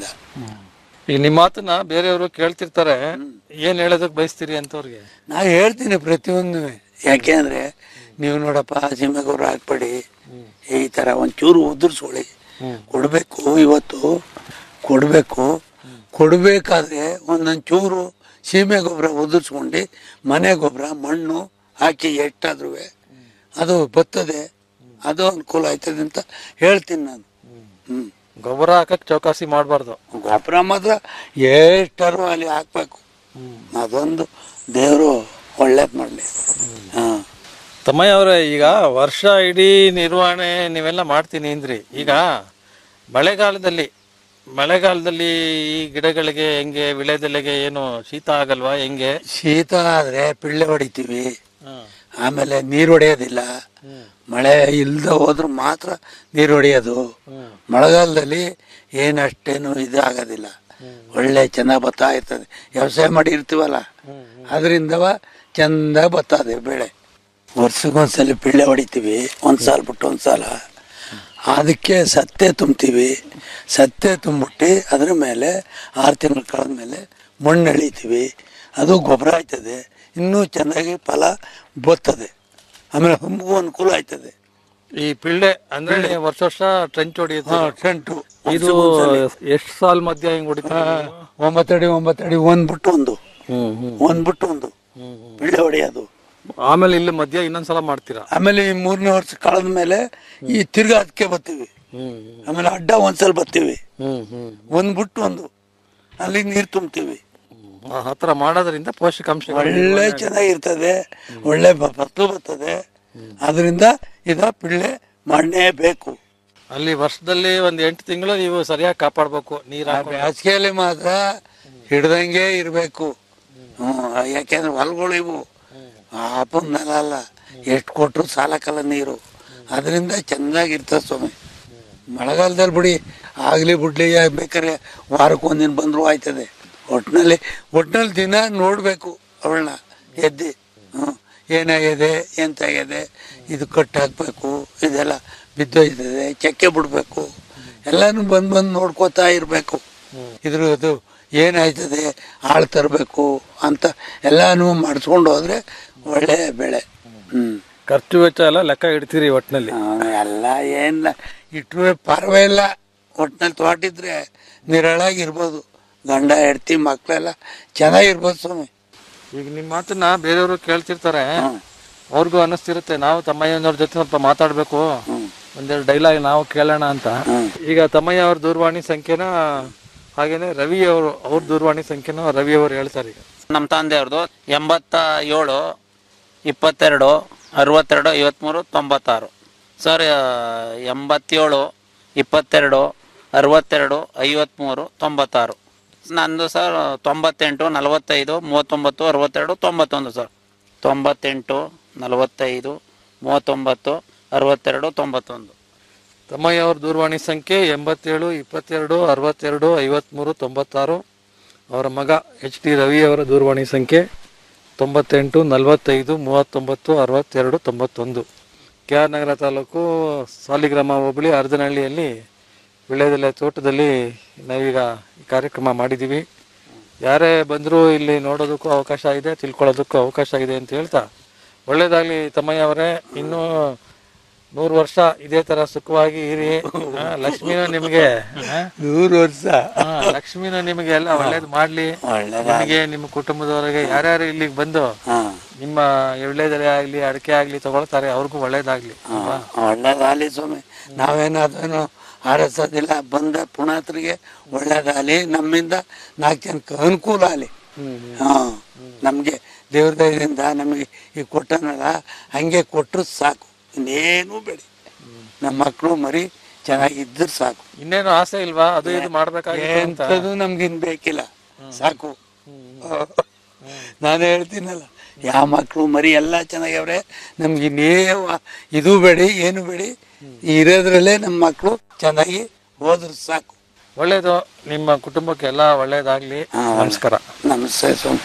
ಈಗ ನಿಮ್ಮ ಮಾತನ್ನ ಬೇರೆಯವರು ಕೇಳ್ತಿರ್ತಾರೆ ಏನ್ ಹೇಳೋದಕ್ ಬಯಸ್ತೀರಿ ಅಂತವ್ರಿಗೆ ನಾ ಹೇಳ್ತೀನಿ ಪ್ರತಿಯೊಂದು ಯಾಕೆಂದ್ರೆ ನೀವು ನೋಡಪ್ಪ ಸೀಮೆ ಗೊಬ್ಬರ ಹಾಕ್ಬೇಡಿ ಈ ತರ ಒಂಚೂರು ಉದುರ್ಸ್ಕೊಳ್ಳಿ ಕೊಡ್ಬೇಕು ಇವತ್ತು ಕೊಡ್ಬೇಕು ಕೊಡ್ಬೇಕಾದ್ರೆ ಒಂದೊಂದ್ ಚೂರು ಸೀಮೆ ಗೊಬ್ಬರ ಉದುರ್ಸ್ಕೊಂಡು ಮನೆ ಗೊಬ್ಬರ ಮಣ್ಣು ಹಾಕಿ ಎಷ್ಟಾದ್ರೂ ಅದು ಬರ್ತದೆ ಅದು ಅನುಕೂಲ ಆಯ್ತದೆ ಅಂತ ಹೇಳ್ತೀನಿ ನಾನು ಹ್ಮ್ ಗೊಬ್ಬರ ಹಾಕಕ್ ಚೌಕಾಸಿ ಮಾಡಬಾರ್ದು ಗೊಬ್ಬರ ಮಾತ್ರ ಎಷ್ಟಾರು ಅಲ್ಲಿ ಹಾಕ್ಬೇಕು ಅದೊಂದು ದೇವರು ಒಳ್ಳೇದ್ ಮಾಡ್ಲಿ ಹಾ ತಮ್ಮಯ್ಯ ಅವರೇ ಈಗ ವರ್ಷ ಇಡೀ ನಿರ್ವಹಣೆ ನೀವೆಲ್ಲ ಮಾಡ್ತೀನಿ ಅಂದ್ರಿ ಈಗ ಮಳೆಗಾಲದಲ್ಲಿ ಮಳೆಗಾಲದಲ್ಲಿ ಈ ಗಿಡಗಳಿಗೆ ಹೆಂಗೆ ವಿಳೆದೆಲೆಗೆ ಏನು ಶೀತ ಆಗಲ್ವಾ ಹೆಂಗೆ ಶೀತ ಆದ್ರೆ ಪಿಳ್ಳೆ ಹೊಡಿತೀವಿ ಆಮೇಲೆ ನೀರು ಹೊಡೆಯೋದಿಲ್ಲ ಮಳೆ ಇಲ್ದ ಹೋದ್ರೆ ಮಾತ್ರ ನೀರು ಹೊಡೆಯೋದು ಮಳೆಗಾಲದಲ್ಲಿ ಏನಷ್ಟೇನು ಇದು ಆಗೋದಿಲ್ಲ ಒಳ್ಳೆ ಚೆನ್ನಾಗಿ ಬರ್ತಾ ಇರ್ತದೆ ವ್ಯವಸಾಯ ಮಾಡಿ ಇರ್ತೀವಲ್ಲ ಅದರಿಂದವ ಚಂದ ಬರ್ತದೆ ಬೆಳೆ ವರ್ಷಕ್ಕೊಂದ್ಸಲ ಪಿಳ್ಳೆ ಹೊಡಿತೀವಿ ಒಂದ್ ಸಾಲ ಬಿಟ್ಟು ಒಂದ್ ಸಾಲ ಅದಕ್ಕೆ ಸತ್ತೆ ತುಂಬ್ತೀವಿ ಸತ್ತೆ ತುಂಬಿಟ್ಟು ಅದ್ರ ಮೇಲೆ ಆರು ತಿಂಗಳು ಕಳೆದ ಮೇಲೆ ಮಣ್ಣು ಎಳಿತೀವಿ ಅದು ಗೊಬ್ಬರ ಆಯ್ತದೆ ಇನ್ನೂ ಚೆನ್ನಾಗಿ ಫಲ ಬರ್ತದೆ ಆಮೇಲೆ ಹಂಬು ಅನುಕೂಲ ಆಯ್ತದೆ ಈ ಪಿಳ್ಳೆ ಅಂದ್ರೆ ವರ್ಷ ವರ್ಷ ಟ್ರೆಂಚ್ ಹೊಡಿಯುತ್ತೆ ಹಾ, ಟ್ರೆಂಟು. ಇದು ಎಷ್ಟು ಸಾಲ್ ಮಧ್ಯ ಹಿಂಗ್ ಹೊಡಿತಾರೆ ಒಂಬತ್ತಡಿ ಒಂಬತ್ತಡಿ ಒಂದ್ ಬಿಟ್ಟು ಒಂದು ಒಂದ್ ಬಿಟ್ಟು ಒಂದು ಪಿಳ್ಳೆ ಹೊಡೆಯೋದು ಆಮೇಲೆ ಇಲ್ಲಿ ಮಧ್ಯ ಇನ್ನೊಂದ್ಸಲ ಮಾಡ್ತೀರಾ ಆಮೇಲೆ ಈ ಮೂರನೇ ವರ್ಷ ಕಳೆದ ಮೇಲೆ ಈ ತಿರ್ಗಾ ಅದಕ್ಕೆ ಬರ್ತೀವಿ ಆಮೇಲೆ ಅಡ್ಡ ಒಂದ್ಸಲ ಬರ್ತೀವಿ ಒಂದ್ ಬಿಟ್ಟು ಒಂದು ಅಲ್ಲಿ ನೀರ್ ತುಂಬ್ತೀವಿ ಆ ಹತ್ರ ಮಾಡೋದ್ರಿಂದ ಪೋಷಕಾಂಶ ಒಳ್ಳೆ ಚೆನ್ನಾಗಿರ್ತದೆ ಒಳ್ಳೆ ಬ- ಫಸಲು ಬರ್ತದೆ ಅದರಿಂದ ಇದ ಪಿಳ್ಳೆ ಮಾಡಲೇಬೇಕು ಅಲ್ಲಿ ವರ್ಷದಲ್ಲಿ ಒಂದ್ ಎಂಟು ತಿಂಗಳು ನೀವು ಸರಿಯಾಗಿ ಕಾಪಾಡ್ಬೇಕು ನೀರ್ ಹಾಕೊಂಡು. ಬೇಸಿಗೆಯಲ್ಲಿ ಮಾತ್ರ ಹಿಡ್ದಂಗೆ ಇರಬೇಕು ಹ್ಮ್ ಯಾಕೆಂದ್ರೆ ಹೊಲಗಳು ಇವು ಅಪ್ಪನ ನೆಲ ಅಲ್ಲ ಎಷ್ಟು ಕೊಟ್ರು ಸಾಲಕ್ಕಲ್ಲ ನೀರು ಅದರಿಂದ ಚೆನ್ನಾಗಿರ್ತದೆ ಸ್ವಾಮಿ ಮಳೆಗಾಲದಲ್ಲಿ ಬಿಡಿ ಆಗ್ಲಿ ಬಿಡ್ಲಿ ಯಾ- ಬೇಕಾದ್ರೆ ವಾರಕ್ಕೆ ಒಂದಿನ ಬಂದ್ರು ಆಯ್ತದೆ ಒಟ್ನಲ್ಲಿ ಒಟ್ನಲ್ಲಿ ದಿನ ನೋಡ್ಬೇಕು ಅವಳನ್ನ ಎದ್ದು ಹ್ಮ್ ಏನಾಗಿದೆ ಎಂತಾಗಿದೆ ಇದು ಕಟ್ ಹಾಕ್ಬೇಕು ಇದೆಲ್ಲ ಬಿದ್ದೋಯ್ತದೆ ಚಕ್ಕೆ ಬಿಡ್ಬೇಕು ಎಲ್ಲಾನು ಬಂದ್ ಬಂದು ನೋಡ್ಕೋತಾ ಇರ್ಬೇಕು ಇದ್ರದ್ದು ಏನಾಯ್ತದೆ ಆಳ್ ತರಬೇಕು ಅಂತ ಎಲ್ಲಾನು ಮಾಡಿಸ್ಕೊಂಡು ಹೋದ್ರೆ ಒಳ್ಳೆ ಬೆಳೆ ಹ್ಮ್ ಖರ್ಚು ವೆಚ್ಚ ಎಲ್ಲ ಲೆಕ್ಕ ಇಡ್ತೀರಿ ಒಟ್ನಲ್ಲಿ ಎಲ್ಲ ಏನಿಲ್ಲ ಇಟ್ಟರೆ ಪರವಾಗಿಲ್ಲ ಒಟ್ನಲ್ಲಿ ತೋಟಿದ್ರೆ ನಿರಳಾಗಿರ್ಬೋದು ಗಂಡ ಹೆಂಡ್ತಿ ಮಕ್ಕಳೆಲ್ಲ ಚೆನ್ನಾಗಿರ್ಬೋದು ಸ್ವಾಮಿ ಈಗ ನಿಮ್ ಮಾತನ್ನ ಬೇರೆಯವರು ಕೇಳ್ತಿರ್ತಾರೆ ಅವ್ರಿಗೂ ಅನ್ನಿಸ್ತಿರುತ್ತೆ ನಾವು ತಮ್ಮಯ್ಯನವ್ರ ಜೊತೆ ಸ್ವಲ್ಪ ಮಾತಾಡ್ಬೇಕು ಒಂದೆರಡು ಡೈಲಾಗ್ ನಾವು ಕೇಳೋಣ ಅಂತ ಈಗ ತಮ್ಮಯ್ಯ ಅವ್ರ ದೂರವಾಣಿ ಸಂಖ್ಯೆನ ಹಾಗೇನೆ ರವಿ ಅವರು ಅವ್ರ ದೂರವಾಣಿ ಸಂಖ್ಯೆನ ರವಿ ಅವರು ಹೇಳ್ತಾರೆ ಈಗ ನಮ್ಮ ತಂದೆಯವ್ರದ್ದು ಎಂಬತ್ತ ಏಳು ಇಪ್ಪತ್ತೆರಡು ಅರವತ್ತೆರಡು ಐವತ್ತ್ಮೂರು ತೊಂಬತ್ತಾರು ಸರ್ ಆ, ಎಂಬತ್ತೇಳು ಇಪ್ಪತ್ತೆರಡು ಅರವತ್ತೆರಡು ಐವತ್ತ್ಮೂರು ತೊಂಬತ್ತಾರು ನಂದು ಸರ್ ತೊಂಬತ್ತೆಂಟು ನಲವತ್ತೈದು ಮೂವತ್ತೊಂಬತ್ತು ಅರವತ್ತೆರಡು ತೊಂಬತ್ತೊಂದು ಸರ್ ತೊಂಬತ್ತೆಂಟು ನಲವತ್ತೈದು ಮೂವತ್ತೊಂಬತ್ತು ಅರವತ್ತೆರಡು ತೊಂಬತ್ತೊಂದು ತಮ್ಮಯ್ಯ ಅವ್ರ ದೂರವಾಣಿ ಸಂಖ್ಯೆ ಎಂಬತ್ತೇಳು ಇಪ್ಪತ್ತೆರಡು ಅರವತ್ತೆರಡು ಐವತ್ತ್ಮೂರು ತೊಂಬತ್ತಾರು ಅವರ ಮಗ ಎಚ್ ಟಿ ರವಿ ಅವರ ದೂರವಾಣಿ ಸಂಖ್ಯೆ ತೊಂಬತ್ತೆಂಟು ನಲವತ್ತೈದು ಮೂವತ್ತೊಂಬತ್ತು ಅರವತ್ತೆರಡು ತೊಂಬತ್ತೊಂದು ಕೆ ಆರ್ ನಗರ ತಾಲೂಕು ಸಾಲಿಗ್ರಾಮ ಹೋಬಳಿ ಅರ್ಧನಹಳ್ಳಿಯಲ್ಲಿ ವಿಳ್ಯದೆಲೆ ತೋಟದಲ್ಲಿ ನಾವೀಗ ಈ ಕಾರ್ಯಕ್ರಮ ಮಾಡಿದ್ದೀವಿ ಯಾರೇ ಬಂದರೂ ಇಲ್ಲಿ ನೋಡೋದಕ್ಕೂ ಅವಕಾಶ ಇದೆ ತಿಳ್ಕೊಳ್ಳೋದಕ್ಕೂ ಅವಕಾಶ ಇದೆ ಅಂತ ಹೇಳ್ತಾ ಒಳ್ಳೇದಾಗಲಿ ತಮ್ಮಯ್ಯ ಅವರೇ ಇನ್ನೂ ನೂರು ವರ್ಷ ಇದೇ ತರ ಸುಖವಾಗಿ ಇರಿ ಆ, ಲಕ್ಷ್ಮಿನೂ ನಿಮಗೆ ಆ? ನೂರು ವರ್ಷ ಆ, ಲಕ್ಷ್ಮಿನೂ ನಿಮಗೆ ಎಲ್ಲ ಒಳ್ಳೇದು ಮಾಡ್ಲಿ ನಿಮಗೆ ನಿಮ್ಮ ಕುಟುಂಬದವರಿಗೆ ಯಾರ್ಯಾರು ಇಲ್ಲಿಗೆ ಬಂದು ನಿಮ್ಮ ಎಳ್ಳೆದೆಲೆ ಆಗ್ಲಿ ಅಡಿಕೆ ಆಗ್ಲಿ ತಗೊಳ್ತಾರೆ ಅವ್ರಿಗೂ ಒಳ್ಳೇದಾಗ್ಲಿ ಅಲ್ವಾ? ಒಳ್ಳೇದಾಗಲಿ ಸ್ವಾಮಿ ನಾವೇನಾದ್ರೂ ಆರಿಸೋದಿಲ್ಲ ಬಂದ ಪುಣಾತ್ರಿಗೆ ಒಳ್ಳೇದಾಗಲಿ ನಮ್ಮಿಂದ ನಾಲ್ಕು ಜನಕ್ಕೆ ಅನುಕೂಲ ಆಗಲಿ ಹಾ ನಮಗೆ ದೇವ್ರ ದಯದಿಂದ ನಮಗೆ ಈ ಕೊಟ್ಟನಲ್ಲ ಹಂಗೆ ಕೊಟ್ಟರು ಸಾಕು ಇನ್ನೇನು ಬೇಡಿ ನಮ್ಮ ಮಕ್ಕಳು ಮರಿ ಚೆನ್ನಾಗಿದ್ರೆ ಸಾಕು ಇನ್ನೇನು ಆಸೆ ಇಲ್ವಾ ಅದು ಇದು ಮಾಡ್ಬೇಕಾಗಿತ್ತು ಅಂತ ಎಂಥದ್ದು ನಮ್ಗಿನ್ ಬೇಕಿಲ್ಲ ಸಾಕು ನಾನು ಹೇಳ್ತೀನಲ್ಲ ಯಾವ ಮಕ್ಕಳು ಮರಿ ಎಲ್ಲ ಚೆನ್ನಾಗ್ಯವ್ರೆ ನಮ್ಗೆ ಇನ್ನೇವ ಇದು ಬೇಡಿ ಏನು ಬೇಡಿ ಇರೋದ್ರಲ್ಲೇ ನಮ್ಮ ಮಕ್ಕಳು ಚೆನ್ನಾಗಿ ಹೋದ್ರು ಸಾಕು ಒಳ್ಳೇದು ನಿಮ್ಮ ಕುಟುಂಬಕ್ಕೆ ಎಲ್ಲ ಒಳ್ಳೇದಾಗ್ಲಿ ನಮಸ್ಕಾರ ನಮಸ್ತೆ ಸ್ವಾಮಿ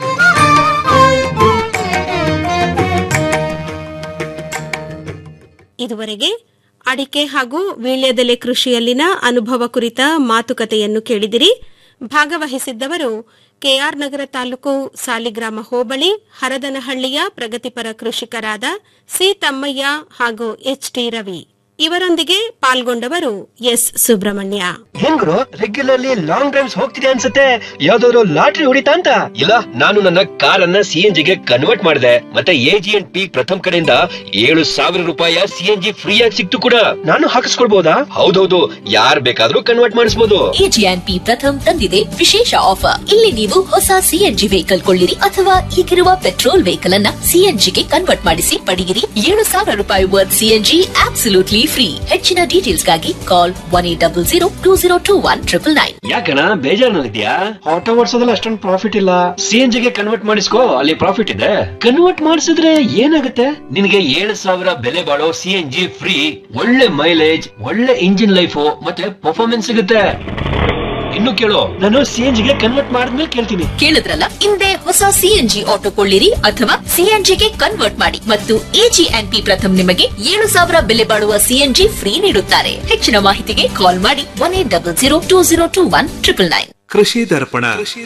ಇದುವರೆಗೆ ಅಡಿಕೆ ಹಾಗೂ ವೀಳ್ಯದೆಲೆ ಕೃಷಿಯಲ್ಲಿನ ಅನುಭವ ಕುರಿತ ಮಾತುಕತೆಯನ್ನು ಕೇಳಿದಿರಿ ಭಾಗವಹಿಸಿದ್ದವರು ಕೆಆರ್ ನಗರ ತಾಲೂಕು ಸಾಲಿಗ್ರಾಮ ಹೋಬಳಿ ಹರದನಹಳ್ಳಿಯ ಪ್ರಗತಿಪರ ಕೃಷಿಕರಾದ ಸಿ ತಮ್ಮಯ್ಯ ಹಾಗೂ ಎಚ್ ಟಿ ರವಿ ಇವರೊಂದಿಗೆ ಪಾಲ್ಗೊಂಡವರು ಎಸ್ ಸುಬ್ರಹ್ಮಣ್ಯ ಹೆಂಗ್ರು ರೆಗ್ಯುಲರ್ಲಿ ಲಾಂಗ್ ಡ್ರೈವ್ಸ್ ಹೋಗ್ತಿದೆ ಅನ್ಸುತ್ತೆ ಯಾವ್ದಾದ್ರು ಲಾಟ್ರಿ ಹೊಡಿತಾ ಅಂತ ಇಲ್ಲ ನಾನು ನನ್ನ ಕಾರನ್ನ ಸಿ ಎನ್ ಜಿಗೆ ಕನ್ವರ್ಟ್ ಮಾಡಿದೆ ಮತ್ತೆ A G N P Pratham ಕಡೆಯಿಂದ ಏಳು ಸಾವಿರ ರೂಪಾಯಿಯ ಸಿ ಎನ್ ಜಿ ಫ್ರೀ ಆಗಿ ಸಿಕ್ತು ಕೂಡ ನಾನು ಹಾಕಿಸ್ಕೊಳ್ಬಹುದಾ ಹೌದೌದು ಯಾರ್ ಬೇಕಾದ್ರೂ ಕನ್ವರ್ಟ್ ಮಾಡಿಸಬಹುದು ಎಜಿಎನ್ಪಿ ಪ್ರಥಮ್ ತಂದಿದೆ ವಿಶೇಷ ಆಫರ್ ಇಲ್ಲಿ ನೀವು ಹೊಸ ಸಿಎನ್ಜಿ ವೆಹಿಕಲ್ ಕೊಳ್ಳಿರಿ ಅಥವಾ ಈಗಿರುವ ಪೆಟ್ರೋಲ್ ವೆಹಿಕಲ್ ಅನ್ನ ಸಿಎನ್ಜಿಗೆ ಕನ್ವರ್ಟ್ ಮಾಡಿಸಿ ಪಡೆಯಿರಿ ಏಳು ಸಾವಿರ ರೂಪಾಯಿ ವರ್ತ್ ಸಿಎನ್ಜಿ ಆಬ್ಸಲ್ಯೂಟ್ಲಿ ಫ್ರೀ ಹೆಚ್ಚಿನ ಡೀಟೇಲ್ಸ್ಗಾಗಿ call one eight double zero two zero two one triple nine ಯಾಕಣ ಬೇಜಾರಿನಲ್ಲಿದ್ಯಾ ಆಟೋ ಓಡಿಸೋದ್ರಲ್ಲಿ ಅಷ್ಟೊಂದು ಪ್ರಾಫಿಟ್ ಇಲ್ಲ ಸಿ ಎನ್ ಜಿಗೆ ಕನ್ವರ್ಟ್ ಮಾಡಿಸ್ಕೋ ಅಲ್ಲಿ ಪ್ರಾಫಿಟ್ ಇದೆ ಕನ್ವರ್ಟ್ ಮಾಡಿಸಿದ್ರೆ ಏನಾಗುತ್ತೆ ನಿನಗೆ ಏಳು ಸಾವಿರ ಬೆಲೆ ಬಾಳೋ ಸಿ ಎನ್ ಜಿ ಫ್ರೀ ಒಳ್ಳೆ ಮೈಲೇಜ್ ಒಳ್ಳೆ ಇಂಜಿನ್ ಲೈಫ್ ಮತ್ತೆ ಪರ್ಫಾರ್ಮೆನ್ಸ್ ಸಿಗುತ್ತೆ ಇನ್ನು ಕೇಳು ನಾನು ಸಿ ಎನ್ ಜಿಗೆ ಕನ್ವರ್ಟ್ ಮಾಡಿದ್ಮೇಲೆ ಕೇಳ್ತೀನಿ ಕೇಳಿದ್ರಲ್ಲ ಹಿಂದೆ ಹೊಸ ಸಿಎನ್ಜಿ ಆಟೋ ಕೊಳ್ಳಿರಿ ಅಥವಾ ಸಿಎನ್ಜಿಗೆ ಕನ್ವರ್ಟ್ ಮಾಡಿ ಮತ್ತು ಎಜಿಎನ್ಪಿ ಪ್ರಥಮ್ ನಿಮಗೆ ಏಳು ಸಾವಿರ ಬೆಲೆ ಬಾಳುವ ಸಿಎನ್ಜಿ ಫ್ರೀ ನೀಡುತ್ತಾರೆ ಹೆಚ್ಚಿನ ಮಾಹಿತಿಗೆ ಕಾಲ್ ಮಾಡಿ one eight double zero two zero two one triple nine ಕೃಷಿ ದರ್ಪಣ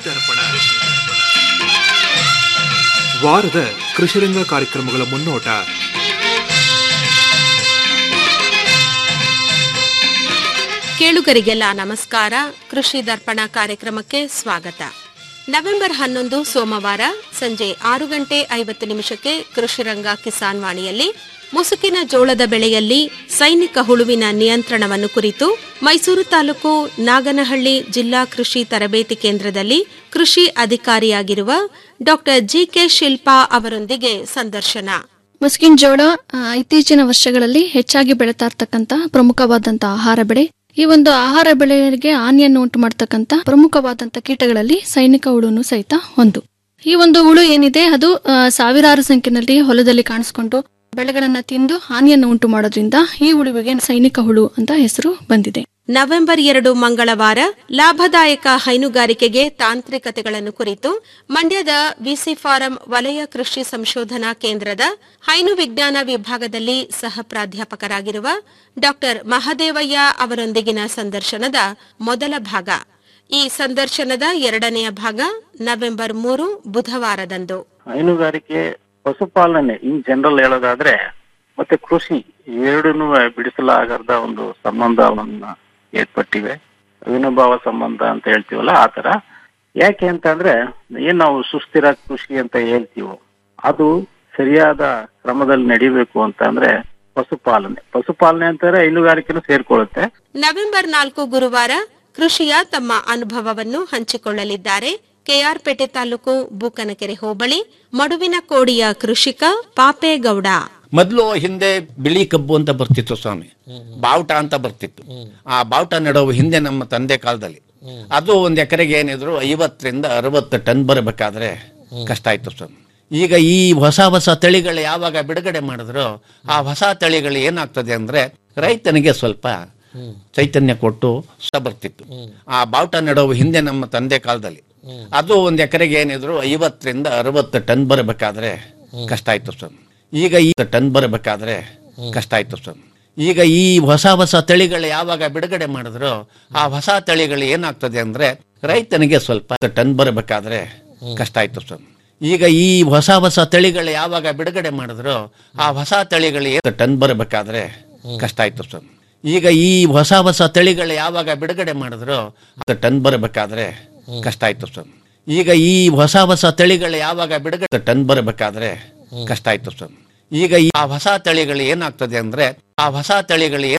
ವಾರದ ಕೃಷಿರಂಗ ಕಾರ್ಯಕ್ರಮಗಳ ಮುನ್ನೋಟ ಕೇಳುಗರಿಗೆಲ್ಲ ನಮಸ್ಕಾರ ಕೃಷಿ ದರ್ಪಣ ಕಾರ್ಯಕ್ರಮಕ್ಕೆ ಸ್ವಾಗತ ನವೆಂಬರ್ ಹನ್ನೊಂದು ಸೋಮವಾರ ಸಂಜೆ ಆರು ಗಂಟೆ ಐವತ್ತು ನಿಮಿಷಕ್ಕೆ ಕೃಷಿರಂಗ ಕಿಸಾನ್ ವಾಣಿಯಲ್ಲಿ ಮುಸುಕಿನ ಜೋಳದ ಬೆಳೆಯಲ್ಲಿ ಸೈನಿಕ ಹುಳುವಿನ ನಿಯಂತ್ರಣವನ್ನು ಕುರಿತು ಮೈಸೂರು ತಾಲೂಕು ನಾಗನಹಳ್ಳಿ ಜಿಲ್ಲಾ ಕೃಷಿ ತರಬೇತಿ ಕೇಂದ್ರದಲ್ಲಿ ಕೃಷಿ ಅಧಿಕಾರಿಯಾಗಿರುವ ಡಾ ಜಿಕೆ ಶಿಲ್ಪಾ ಅವರೊಂದಿಗೆ ಸಂದರ್ಶನ ಮುಸ್ಕಿನ್ ಜೋಳ ಆ, ಇತ್ತೀಚಿನ ವರ್ಷಗಳಲ್ಲಿ ಹೆಚ್ಚಾಗಿ ಬೆಳೀತಾ ಇರ್ತಕ್ಕಂತ ಪ್ರಮುಖವಾದಂತ ಆಹಾರ ಬೆಳೆ ಈ ಒಂದು ಆಹಾರ ಬೆಳೆಗೆ ಹಾನಿಯನ್ನು ಉಂಟು ಮಾಡತಕ್ಕಂತ ಪ್ರಮುಖವಾದಂತ ಕೀಟಗಳಲ್ಲಿ ಸೈನಿಕ ಹುಳುನು ಸಹಿತ ಒಂದು ಈ ಒಂದು ಹುಳು ಏನಿದೆ ಅದು ಆ, ಸಾವಿರಾರು ಸಂಖ್ಯೆಯಲ್ಲಿ ಹೊಲದಲ್ಲಿ ಕಾಣಿಸ್ಕೊಂಡು ಬೆಳೆಗಳನ್ನ ತಿಂದು ಹಾನಿಯನ್ನು ಉಂಟು ಮಾಡೋದ್ರಿಂದ ಈ ಹುಳುವಿಗೆ ಸೈನಿಕ ಹುಳು ಅಂತ ಹೆಸರು ಬಂದಿದೆ ನವೆಂಬರ್ ಎರಡು ಮಂಗಳವಾರ ಲಾಭದಾಯಕ ಹೈನುಗಾರಿಕೆಗೆ ತಾಂತ್ರಿಕತೆಗಳನ್ನು ಕುರಿತು ಮಂಡ್ಯದ ವಿಸಿ ಫಾರಂ ವಲಯ ಕೃಷಿ ಸಂಶೋಧನಾ ಕೇಂದ್ರದ ಹೈನು ವಿಜ್ಞಾನ ವಿಭಾಗದಲ್ಲಿ ಸಹ ಪ್ರಾಧ್ಯಾಪಕರಾಗಿರುವ ಡಾ ಮಹದೇವಯ್ಯ ಅವರೊಂದಿಗಿನ ಸಂದರ್ಶನದ ಮೊದಲ ಭಾಗ ಈ ಸಂದರ್ಶನದ ಎರಡನೆಯ ಭಾಗ ನವೆಂಬರ್ ಮೂರು ಬುಧವಾರದಂದು ಹೈನುಗಾರಿಕೆ ಪಶುಪಾಲನೆ ಇನ್ ಜನರಲ್ ಹೇಳೋದಾದ್ರೆ ಮತ್ತೆ ಕೃಷಿ ಎರಡನ್ನೂ ಬಿಡಿಸಲಾಗದ ಒಂದು ಸಂಬಂಧವನ್ನ ಏರ್ಪಟ್ಟಿವೆ ಅವಿನಾಭಾವ ಸಂಬಂಧ ಅಂತ ಹೇಳ್ತೀವಲ್ಲ ಆ ತರ ಯಾಕೆ ಅಂತ ಅಂದ್ರೆ ಏನ್ ನಾವು ಸುಸ್ಥಿರ ಕೃಷಿ ಅಂತ ಹೇಳ್ತೀವೋ ಅದು ಸರಿಯಾದ ಕ್ರಮದಲ್ಲಿ ನಡಿಬೇಕು ಅಂತ ಅಂದ್ರೆ ಪಶುಪಾಲನೆ ಪಶುಪಾಲನೆ ಅಂತಾರೆ ಹೈನುಗಾರಿಕೆನೂ ಸೇರ್ಕೊಳ್ಳುತ್ತೆ ನವೆಂಬರ್ ನಾಲ್ಕು ಗುರುವಾರ ಕೃಷಿಯ ತಮ್ಮ ಅನುಭವವನ್ನು ಹಂಚಿಕೊಳ್ಳಲಿದ್ದಾರೆ ಕೆಆರ್ಪೇಟೆ ತಾಲೂಕು ಬೂಕನಕೆರೆ ಹೋಬಳಿ ಮಡುವಿನ ಕೋಡಿಯ ಕೃಷಿಕ ಪಾಪೇಗೌಡ ಮೊದಲು ಹಿಂದೆ ಬಿಳಿ ಕಬ್ಬು ಅಂತ ಬರ್ತಿತ್ತು ಸ್ವಾಮಿ ಬಾವುಟ ಅಂತ ಬರ್ತಿತ್ತು ಆ ಬಾವುಟ ನೆಡೋವು ಹಿಂದೆ ನಮ್ಮ ತಂದೆ ಕಾಲದಲ್ಲಿ ಅದು ಒಂದ್ ಎಕರೆಗೆ ಏನಿದ್ರು ಐವತ್ತರಿಂದ ಅರವತ್ತು ಟನ್ ಬರಬೇಕಾದ್ರೆ ಕಷ್ಟ ಆಯ್ತು ಸ್ವಾಮಿ ಈಗ ಈ ಹೊಸ ಹೊಸ ತಳಿಗಳು ಯಾವಾಗ ಬಿಡುಗಡೆ ಮಾಡಿದ್ರು ಆ ಹೊಸ ತಳಿಗಳು ಏನಾಗ್ತದೆ ಅಂದ್ರೆ ರೈತನಿಗೆ ಸ್ವಲ್ಪ ಚೈತನ್ಯ ಕೊಟ್ಟು ಸ ಬರ್ತಿತ್ತು ಆ ಬಾವುಟ ನೆಡೋವು ಹಿಂದೆ ನಮ್ಮ ತಂದೆ ಕಾಲದಲ್ಲಿ ಅದು ಒಂದ್ ಎಕರೆಗೆ ಏನಿದ್ರು ಐವತ್ತರಿಂದ ಅರವತ್ತು ಟನ್ ಬರಬೇಕಾದ್ರೆ ಕಷ್ಟ ಆಯ್ತು ಸ್ವಾಮಿ ಈಗ ಈ ಟನ್ ಬರಬೇಕಾದ್ರೆ ಕಷ್ಟ ಆಯ್ತು ಸ್ವಾಮಿ ಈಗ ಈ ಹೊಸ ಹೊಸ ತಳಿಗಳು ಯಾವಾಗ ಬಿಡುಗಡೆ ಮಾಡಿದ್ರು ಆ ಹೊಸ ತಳಿಗಳು ಏನಾಗ್ತದೆ ಅಂದ್ರೆ ರೈತನಿಗೆ ಸ್ವಲ್ಪ ಟನ್ ಬರಬೇಕಾದ್ರೆ ಕಷ್ಟ ಆಯ್ತು ಸ್ವಾಮಿ ಈಗ ಈ ಹೊಸ ಹೊಸ ತಳಿಗಳು ಯಾವಾಗ ಬಿಡುಗಡೆ ಮಾಡಿದ್ರು ಆ ಹೊಸ ತಳಿಗಳು ಏನು ಟನ್ ಬರಬೇಕಾದ್ರೆ ಕಷ್ಟ ಆಯ್ತು ಸ್ವಾಮಿ ಈಗ ಈ ಹೊಸ ಹೊಸ ತಳಿಗಳು ಯಾವಾಗ ಬಿಡುಗಡೆ ಮಾಡಿದ್ರು ಅದು ಟನ್ ಬರಬೇಕಾದ್ರೆ ಕಷ್ಟ ಆಯ್ತು ಸ್ವಾಮಿ ಈಗ ಈ ಹೊಸ ಹೊಸ ತಳಿಗಳು ಯಾವಾಗ ಬಿಡುಗಡೆ ಟನ್ ಬರಬೇಕಾದ್ರೆ ಕಷ್ಟ ಆಯ್ತು ಸ್ವಾಮಿ ಈಗ ಈ ಆ ಹೊಸ ತಳಿಗಳು ಏನಾಗ್ತದೆ ಅಂದ್ರೆ ಆ ಹೊಸ ತಳಿಗಳು